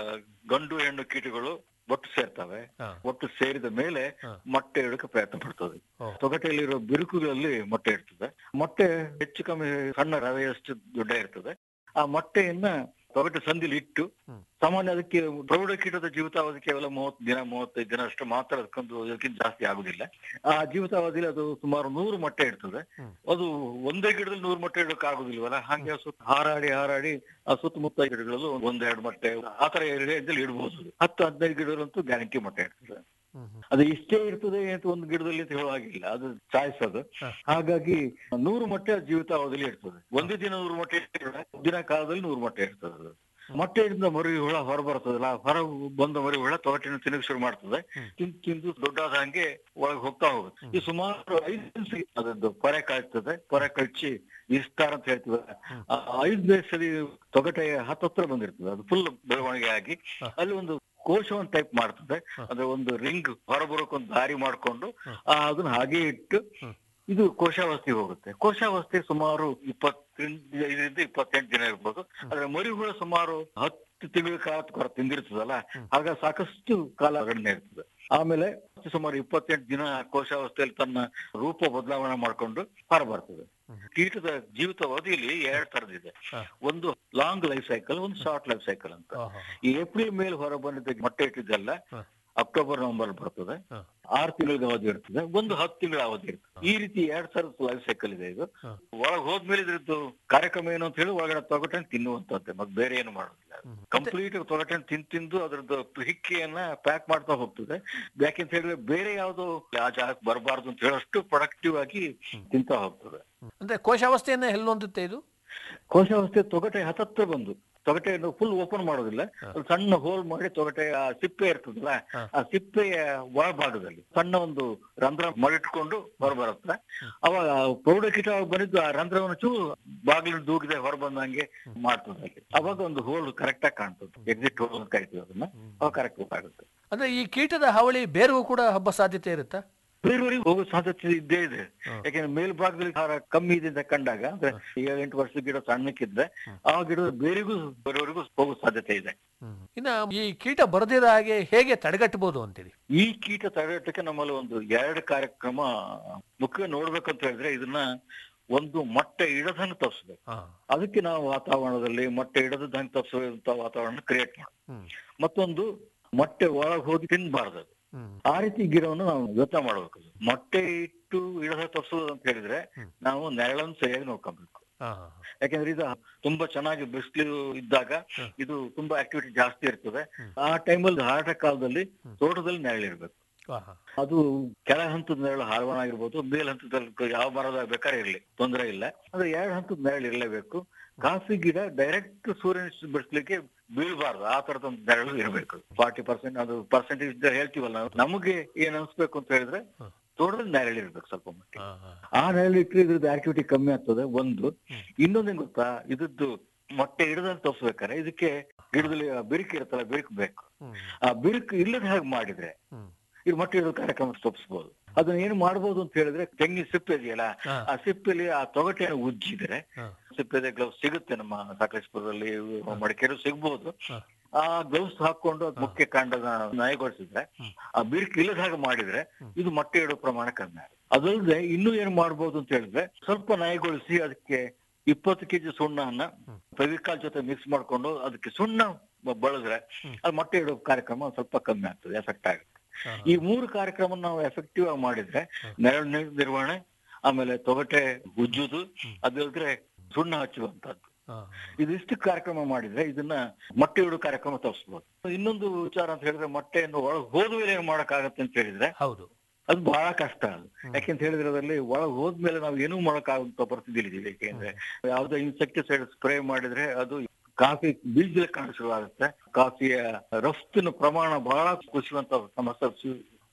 ಗಂಡು ಹೆಣ್ಣು ಕೀಟಗಳು ಒಟ್ಟು ಸೇರ್ತವೆ ಹಾ. ಒಟ್ಟು ಸೇರಿದ ಮೇಲೆ ಮೊಟ್ಟೆ ಇಡಕ್ಕೆ ಪ್ರಯತ್ನ ಪಡ್ತದೆ ಓ. ತೊಗಟೆಯಲ್ಲಿರೋ ಬಿರುಕುಗಳಲ್ಲಿ ಮೊಟ್ಟೆ ಇರ್ತದೆ ಮೊಟ್ಟೆ ಹೆಚ್ಚು ಕಮ್ಮಿ ಸಣ್ಣ ರವೆಯಷ್ಟು ದೊಡ್ಡ ಇರ್ತದೆ ಆ ಮೊಟ್ಟೆಯನ್ನ ತೊಗಟೆ ಸಂದಿಲಿ ಇಟ್ಟು ಸಾಮಾನ್ಯ ಅದಕ್ಕೆ ಪ್ರೌಢ ಕೀಟದ ಜೀವಿತಾವಧಿ ಕೇವಲ ಮೂವತ್ತು ದಿನ ಮೂವತ್ತೈದು ದಿನ ಅಷ್ಟು ಮಾತ್ರ ಅದಕ್ಕೊಂದು ಅದಕ್ಕಿಂತ ಜಾಸ್ತಿ ಆಗುದಿಲ್ಲ ಆ ಜೀವಿತಾವಧಿಯಲ್ಲಿ ಅದು ಸುಮಾರು ನೂರು ಮೊಟ್ಟೆ ಇರ್ತದೆ ಅದು ಒಂದೇ ಗಿಡದಲ್ಲಿ ನೂರು ಮೊಟ್ಟೆ ಇಡೋಕೆ ಆಗುದಿಲ್ವಲ್ಲ ಹಾಗೆ ಸುತ್ತ ಹಾರಾಡಿ ಹಾರಾಡಿ ಆ ಸುತ್ತಮುತ್ತ ಗಿಡಗಳಲ್ಲೂ ಒಂದೆರಡು ಮೊಟ್ಟೆ ಆತರ ರೇಂಜಲ್ಲಿ ಇಡಬಹುದು ಹತ್ತು ಹದಿನೈದು ಗಿಡಗಳಂತೂ ಗ್ಯಾರಂಟಿ ಮೊಟ್ಟೆ ಇರ್ತದೆ ಅದು ಇಷ್ಟೇ ಇರ್ತದೆ ಅಂತ ಒಂದು ಗಿಡದಲ್ಲಿ ಅಂತ ಹೇಳೋ ಹಾಗಿಲ್ಲ ಅದು ಚಾಯ್ಸ್ ಅದು ಹಾಗಾಗಿ ನೂರು ಮೊಟ್ಟೆ ಜೀವಿತಾವಧಿಯಲ್ಲಿ ಇರ್ತದೆ ಒಂದೇ ದಿನ ನೂರು ಮೊಟ್ಟೆ ಇರ್ತದೆ ದಿನ ಕಾಲದಲ್ಲಿ ನೂರು ಮೊಟ್ಟೆ ಇರ್ತದೆ ಅದು ಮೊಟ್ಟೆಯಿಂದ ಮರಿ ಹುಳ ಹೊರ ಬರ್ತದಲ್ಲ ಹೊರ ಬಂದ ಮರಿ ಹುಳ ತೊಗಟಿನ ತಿನ್ನಕ್ ಶುರು ಮಾಡ್ತದೆ ತಿಂದು ತಿಂದು ದೊಡ್ಡಾದ ಹಂಗೆ ಒಳಗೆ ಹೋಗ್ತಾ ಹೋಗುತ್ತೆ ಈ ಸುಮಾರು ಐದು ದಿವಸ ಅದದ್ದು ಪೊರೆ ಕಾಯ್ತದೆ ಪೊರೆ ಕಚ್ಚಿ ವಿಸ್ತಾರ ಅಂತ ಹೇಳ್ತೀವಿ ಆ ಐದನೇ ಸರಿ ತೊಗಟೆ ಹತ್ತತ್ರ ಬಂದಿರ್ತದೆ ಅದು ಫುಲ್ ಬೆಳವಣಿಗೆ ಆಗಿ ಅಲ್ಲಿ ಒಂದು ಕೋಶವನ್ನು ಟೈಪ್ ಮಾಡ್ತದೆ ಅಂದ್ರೆ ಒಂದು ರಿಂಗ್ ಹೊರಬರೋಕ್ ಒಂದು ದಾರಿ ಮಾಡ್ಕೊಂಡು ಆ ಅದನ್ನ ಹಾಗೆ ಇಟ್ಟು ಇದು ಕೋಶಾವಸ್ಥೆಗೆ ಹೋಗುತ್ತೆ ಕೋಶಾವಸ್ಥೆ ಸುಮಾರು ಇಪ್ಪತ್ತೈದರಿಂದ ಇಪ್ಪತ್ತೆಂಟು ದಿನ ಇರ್ಬೋದು ಆದ್ರೆ ಮರಿ ಹುಳ ಸುಮಾರು ಹತ್ತು ತಿಂಗಳ ಕಾಲ ಹೊರ ತಿಂದಿರ್ತದಲ್ಲ ಆಗ ಸಾಕಷ್ಟು ಕಾಲ ಹೊರಗಡೆ ಇರ್ತದೆ ಆಮೇಲೆ ಸುಮಾರು ಇಪ್ಪತ್ತೆಂಟು ದಿನ ಕೋಶಾವಸ್ಥೆಯಲ್ಲಿ ತನ್ನ ರೂಪ ಬದಲಾವಣೆ ಮಾಡ್ಕೊಂಡು ಹೊರ ಬರ್ತದೆ ಕೀಟದ ಜೀವಿತಾವಧಿಯಲ್ಲಿ ಎರಡ್ ತರದಿದೆ ಒಂದು ಲಾಂಗ್ ಲೈಫ್ ಸೈಕಲ್ ಒಂದು ಶಾರ್ಟ್ ಲೈಫ್ ಸೈಕಲ್ ಅಂತ ಈ ಏಪ್ರಿಲ್ ಮೇಲೆ ಹೊರ ಬಂದಿದ್ದ ಮೊಟ್ಟೆ ಇಟ್ಟಿದ್ದೆಲ್ಲ ಅಕ್ಟೋಬರ್ ನವೆಂಬರ್ ಬರ್ತದೆ ಆರು ತಿಂಗಳಿಗೆ ಅವಧಿ ಇರ್ತದೆ ಒಂದು ಹತ್ತು ತಿಂಗಳ ಅವಧಿ ಇರ್ತದೆ ಈ ರೀತಿ ಎರಡ್ ಸಾವಿರದ ಲೈಫ್ ಸೈಕಲ್ ಇದೆ ಇದು ಒಳಗ್ ಹೋದ್ಮೇಲೆ ಇದ್ರದ್ದು ಕಾರ್ಯಕ್ರಮ ಏನು ಅಂತ ಹೇಳಿ ಒಳಗಡೆ ತೊಗಟೆ ತಿನ್ನುವಂತದ್ದೇ ಮತ್ತೆ ಬೇರೆ ಏನು ಮಾಡೋದಿಲ್ಲ ಕಂಪ್ಲೀಟ್ ತೊಗಟೆ ತಿಂದು ತಿಂದು ಅದ್ರದ್ದು ಹಿಕ್ಕಿಯನ್ನ ಪ್ಯಾಕ್ ಮಾಡ್ತಾ ಹೋಗ್ತದೆ ಯಾಕೆಂತ ಹೇಳಿದ್ರೆ ಬೇರೆ ಯಾವ್ದು ಆ ಜಾಗಕ್ಕೆ ಬರಬಾರ್ದು ಅಂತ ಹೇಳೋಷ್ಟು ಪ್ರೊಡಕ್ಟಿವ್ ಆಗಿ ತಿಂತಾ ಹೋಗ್ತದೆ ಅಂದ್ರೆ ಕೋಶಾವಸ್ಥೆಯನ್ನ ಎಲ್ಲಿ ಹೊಂದುತ್ತೆ ಇದು ಕೋಶಾವಸ್ಥೆ ತೊಗಟೆ ಹತ್ತತ್ರ ಬಂದು ತೊಗಟೆಯನ್ನು ಫುಲ್ ಓಪನ್ ಮಾಡೋದಿಲ್ಲ ಅದು ಸಣ್ಣ ಹೋಲ್ ಮಾಡಿ ತೊಗಟೆ ಆ ಸಿಪ್ಪೆ ಇರ್ತದಲ್ಲ ಆ ಸಿಪ್ಪೆಯ ಒಳಭಾಗದಲ್ಲಿ ಸಣ್ಣ ಒಂದು ರಂಧ್ರ ಮಾಡಿಟ್ಕೊಂಡು ಹೊರಬರುತ್ತೆ ಅವಾಗ ಪ್ರೌಢಕೀಟ ಬಂದಿದ್ದು ಆ ರಂಧ್ರವನ್ನು ಚೂ ಬಾಗಿಲು ದೂಗಿದೆ ಹೊರ ಬಂದಂಗೆ ಮಾಡ್ತದೆ ಅಲ್ಲಿ ಅವಾಗ ಒಂದು ಹೋಲ್ ಕರೆಕ್ಟ್ ಆಗಿ ಕಾಣ್ತದೆ ಎಕ್ಸಿಟ್ ಹೋಲ್ ಅಂತ ಕರಿತೀವಿ ಅದನ್ನ ಅವಾಗ ಕರೆಕ್ಟ್ ಗೊತ್ತಾಗುತ್ತೆ ಅಂದ್ರೆ ಈ ಕೀಟದ ಹಾವಳಿ ಬೇರೆಗೂ ಕೂಡ ಹಬ್ಬ ಸಾಧ್ಯತೆ ಇರುತ್ತಾ ಬೇರೆಯವರಿಗೆ ಹೋಗೋ ಸಾಧ್ಯತೆ ಇದ್ದೇ ಇದೆ ಯಾಕೆಂದ್ರೆ ಮೇಲ್ಭಾಗದಲ್ಲಿ ಆಹಾರ ಕಮ್ಮಿ ಇದೆ ಅಂತ ಕಂಡಾಗ ಅಂದ್ರೆ ಏಳು ಎಂಟು ವರ್ಷದ ಗಿಡ ಸಣ್ಣಕ್ಕಿದ್ರೆ ಆ ಗಿಡ ಬೇರೆಗೂ ಬೇರೆಯವರಿಗೂ ಹೋಗೋ ಸಾಧ್ಯತೆ ಇದೆ ಇನ್ನ ಈ ಕೀಟ ಬರದಿರ ಹಾಗೆ ಹೇಗೆ ತಡೆಗಟ್ಟಬಹುದು ಅಂತೇಳಿ ಈ ಕೀಟ ತಡೆಗಟ್ಟಕ್ಕೆ ನಮ್ಮಲ್ಲಿ ಒಂದು ಎರಡು ಕಾರ್ಯಕ್ರಮ ಮುಖ್ಯ ನೋಡ್ಬೇಕಂತ ಹೇಳಿದ್ರೆ ಇದನ್ನ ಒಂದು ಮೊಟ್ಟೆ ಇಡದಂಗೆ ತಪ್ಪಿಸ್ಬೇಕು ಅದಕ್ಕೆ ನಾವು ವಾತಾವರಣದಲ್ಲಿ ಮೊಟ್ಟೆ ಇಡದಂಗೆ ತಪ್ಪಿಸುವಂತ ವಾತಾವರಣ ಕ್ರಿಯೇಟ್ ಮಾಡಿ ಮತ್ತೊಂದು ಮೊಟ್ಟೆ ಒಳಗೆ ಹೋಗಿ ತಿನ್ಬಾರ್ದು ಅದು ಆ ರೀತಿ ಗಿಡವನ್ನು ನಾವು ಯೋಚನೆ ಮಾಡ್ಬೇಕು ಮೊಟ್ಟೆ ಇಟ್ಟು ಇಡದ ತಪ್ಪಿಸೋದು ಅಂತ ಹೇಳಿದ್ರೆ ನಾವು ನೆರಳನ್ನು ಸರಿಯಾಗಿ ನೋಡ್ಕೊಬೇಕು ಯಾಕೆಂದ್ರೆ ಇದು ತುಂಬಾ ಚೆನ್ನಾಗಿ ಬಿಸಿಲು ಇದ್ದಾಗ ಇದು ತುಂಬಾ ಆಕ್ಟಿವಿಟಿ ಜಾಸ್ತಿ ಇರ್ತದೆ ಆ ಟೈಮಲ್ಲಿ ಹಾರಾಟ ಕಾಲದಲ್ಲಿ ತೋಟದಲ್ಲಿ ನೆರಳಿರ್ಬೇಕು ಅದು ಕೆಳ ಹಂತದ ನೆರಳು ಹಾರವಣ ಆಗಿರ್ಬೋದು ಮೇಲ್ ಹಂತದಲ್ಲಿ ಯಾವ ಮರದ ಬೇಕಾದ್ರೆ ಇರ್ಲಿ ತೊಂದರೆ ಇಲ್ಲ ಅಂದ್ರೆ ಎರಡು ಹಂತದ ನೆರಳು ಇರಲೇಬೇಕು ಕಾಫಿ ಗಿಡ ಡೈರೆಕ್ಟ್ ಸೂರ್ಯನ ಬಿಡಿಸ್ಲಿಕ್ಕೆ ಬೀಳ್ಬಾರ್ದು ಆ ತರದ ಒಂದು ನೆರಳು ಇರಬೇಕು ಫಾರ್ಟಿ ಪರ್ಸೆಂಟ್ ಅದು ಪರ್ಸೆಂಟೇಜ್ ಹೇಳ್ತೀವಲ್ಲ ನಾವು ನಮಗೆ ಏನ್ ಅನ್ಸ್ಬೇಕು ಅಂತ ಹೇಳಿದ್ರೆ ತೋಟದಲ್ಲಿ ನೆರಳು ಇರ್ಬೇಕು ಸ್ವಲ್ಪ ಮಟ್ಟಿಗೆ ಆ ನೆರಳು ಇಟ್ಟರೆ ಇದ್ರದ್ದು ಆಕ್ಟಿವಿಟಿ ಕಮ್ಮಿ ಆಗ್ತದೆ ಒಂದು ಇನ್ನೊಂದೇನ್ ಗೊತ್ತಾ ಇದ್ರದ್ದು ಮೊಟ್ಟೆ ಹಿಡದಂತ ತೋರಿಸ್ಬೇಕಾದ್ರೆ ಇದಕ್ಕೆ ಗಿಡದಲ್ಲಿ ಆ ಬಿರುಕು ಇರುತ್ತಲ್ಲ ಬಿರುಕು ಬೇಕು ಆ ಬಿರುಕು ಇಲ್ಲದ ಹಾಗೆ ಮಾಡಿದ್ರೆ ಇದು ಮೊಟ್ಟೆ ಇಡೋ ಕಾರ್ಯಕ್ರಮ ತಪ್ಪಿಸ್ಬೋದು ಅದನ್ನ ಏನು ಮಾಡ್ಬೋದು ಅಂತ ಹೇಳಿದ್ರೆ ತೆಂಗಿನ ಸಿಪ್ಪೆ ಇದೆಯಲ್ಲ ಆ ಸಿಪ್ಪೆಲಿ ಆ ತೊಗಟೆಯನ್ನು ಉಜ್ಜಿದ್ರೆ ಸಿಪ್ಪೆದೆ ಗ್ಲೌಸ್ ಸಿಗುತ್ತೆ ನಮ್ಮ ಸಕಲೇಶ್ಪುರದಲ್ಲಿ ಮಡಿಕೇರಿ ಸಿಗ್ಬೋದು ಆ ಗ್ಲೌಸ್ ಹಾಕೊಂಡು ಅದ್ ಮುಖ್ಯ ಕಾಂಡದ ನಯಗೊಳಿಸಿದ್ರೆ ಆ ಬಿರುಕು ಇಲ್ಲದ ಹಾಗೆ ಮಾಡಿದ್ರೆ ಇದು ಮೊಟ್ಟೆ ಇಡೋ ಪ್ರಮಾಣ ಕಮ್ಮಿ ಆಗುತ್ತೆ ಅದಲ್ಲದೆ ಇನ್ನೂ ಏನ್ ಮಾಡ್ಬೋದು ಅಂತ ಹೇಳಿದ್ರೆ ಸ್ವಲ್ಪ ನಯಗೊಳಿಸಿ ಅದಕ್ಕೆ ಇಪ್ಪತ್ತು ಕೆಜಿ ಸುಣ್ಣವನ್ನ ಫೆವಿಕಾಲ್ ಜೊತೆ ಮಿಕ್ಸ್ ಮಾಡ್ಕೊಂಡು ಅದಕ್ಕೆ ಸುಣ್ಣ ಬಳದ್ರೆ ಅದು ಮೊಟ್ಟೆ ಇಡೋ ಕಾರ್ಯಕ್ರಮ ಒಂದ್ ಸ್ವಲ್ಪ ಕಮ್ಮಿ ಆಗ್ತದೆ ಎಫೆಕ್ಟ್ ಆಗುತ್ತೆ ಈ ಮೂರು ಕಾರ್ಯಕ್ರಮ ನಾವು ಎಫೆಕ್ಟಿವ್ ಆಗಿ ಮಾಡಿದ್ರೆ ನೆರಳು ನೀರ್ ನಿರ್ವಹಣೆ ಆಮೇಲೆ ತೊಗಟೆ ಉಜ್ಜುದು ಅದಲ್ದ್ರೆ ಸುಣ್ಣ ಹಚ್ಚುವಂತದ್ದು ಇದಿಷ್ಟು ಕಾರ್ಯಕ್ರಮ ಮಾಡಿದ್ರೆ ಇದನ್ನ ಮೊಟ್ಟೆ ಇಡೋ ಕಾರ್ಯಕ್ರಮ ತಪ್ಪಿಸ್ಬೋದು ಇನ್ನೊಂದು ವಿಚಾರ ಅಂತ ಹೇಳಿದ್ರೆ ಮೊಟ್ಟೆಯನ್ನು ಒಳಗೆ ಹೋದ ಮೇಲೆ ಏನ್ ಮಾಡಕ್ಕಾಗತ್ತೆ ಅಂತ ಹೇಳಿದ್ರೆ ಹೌದು ಅದು ಬಹಳ ಕಷ್ಟ ಅದು ಯಾಕೆಂತ ಹೇಳಿದ್ರೆ ಅದರಲ್ಲಿ ಒಳಗೆ ಹೋದ್ಮೇಲೆ ನಾವು ಏನೂ ಮಾಡಕ್ಕಾಗುವಂತ ಪರಿಸ್ಥಿತಿ ಇದ್ದೀವಿ ಯಾಕೆಂದ್ರೆ ಯಾವ್ದೋ ಇನ್ಸೆಕ್ಟಿಸೈಡ್ ಸ್ಪ್ರೇ ಮಾಡಿದ್ರೆ ಅದು ಕಾಫಿ ಬೀಜದಲ್ಲಿ ಕಾಣ ಶುರುವಾಗುತ್ತೆ ಕಾಫಿಯ ರಫ್ತಿನ ಪ್ರಮಾಣ ಬಹಳ ಕುಸಿಯುವಂತ ಸಮಸ್ಯೆ ಶು-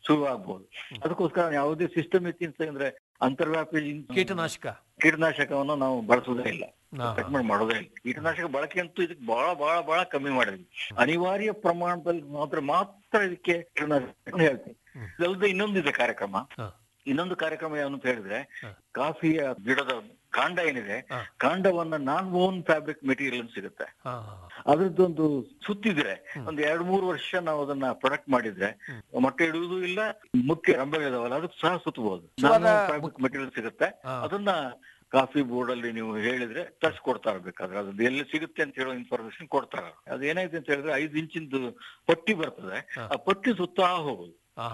ಶುರು ಆಗ್ಬಹುದು ಅದಕ್ಕೋಸ್ಕರ ಯಾವುದೇ ಸಿಸ್ಟಮಿಕ್ ಅಂದ್ರೆ ಅಂತರ್ವ್ಯಾಪಿ ಕೀಟನಾಶಕ ಕೀಟನಾಶಕವನ್ನು ನಾವು ಬಳಸೋದೇ ಇಲ್ಲ ಹಾ. ರೆಕಮೆಂಡ್ ಮಾಡೋದೇ ಇಲ್ಲ ಕೀಟನಾಶಕ ಬಳಕೆ ಅಂತೂ ಇದಕ್ಕೆ ಬಹಳ ಬಹಳ ಬಹಳ ಕಮ್ಮಿ ಮಾಡಿದ್ವಿ ಅನಿವಾರ್ಯ ಪ್ರಮಾಣದಲ್ಲಿ ಮಾತ್ರ ಮಾತ್ರ ಇದಕ್ಕೆ ಕೀಟನಾಶಕ ಹೇಳ್ತೀನಿ ಇದಲ್ಲದೆ ಇನ್ನೊಂದಿದೆ ಕಾರ್ಯಕ್ರಮ ಇನ್ನೊಂದು ಕಾರ್ಯಕ್ರಮ ಏನು ಅಂತ ಹೇಳಿದ್ರೆ ಕಾಫಿಯ ಗಿಡದ ಕಾಂಡ ಏನಿದೆ ಕಾಂಡವನ್ನ ನಾನ್ ಓನ್ ಫ್ಯಾಬ್ರಿಕ್ ಮೆಟೀರಿಯಲ್ ಸಿಗುತ್ತೆ ಅದ್ರದ್ದೊಂದು ಸುತ್ತಿದ್ರೆ ಒಂದ್ ಎರಡ್ ಮೂರು ವರ್ಷ ನಾವು ಅದನ್ನ ಪ್ರೊಡಕ್ಟ್ ಮಾಡಿದ್ರೆ ಮೊಟ್ಟೆ ಇಡುವುದು ಇಲ್ಲ ಮುಖ್ಯ ರಂಬೆಗಳಿದಾವಲ್ಲ ಅದಕ್ಕೆ ಸಹ ಸುತ್ತಬಹುದು ಫ್ಯಾಬ್ರಿಕ್ ಮೆಟೀರಿಯಲ್ ಸಿಗುತ್ತೆ ಅದನ್ನ ಕಾಫಿ ಬೋರ್ಡ್ ಅಲ್ಲಿ ನೀವು ಹೇಳಿದ್ರೆ ತರ್ಸ್ಕೊಡ್ತಾ ಇರ್ಬೇಕಾದ್ರೆ ಅದು ಎಲ್ಲಿ ಸಿಗುತ್ತೆ ಅಂತ ಹೇಳೋ ಇನ್ಫಾರ್ಮೇಶನ್ ಕೊಡ್ತಾರೆ ಅದು ಏನಾಯ್ತು ಅಂತ ಹೇಳಿದ್ರೆ ಐದು ಇಂಚಿಂದು ಪಟ್ಟಿ ಬರ್ತದೆ ಆ ಪಟ್ಟಿ ಸುತ್ತಾ ಹೋಗುದು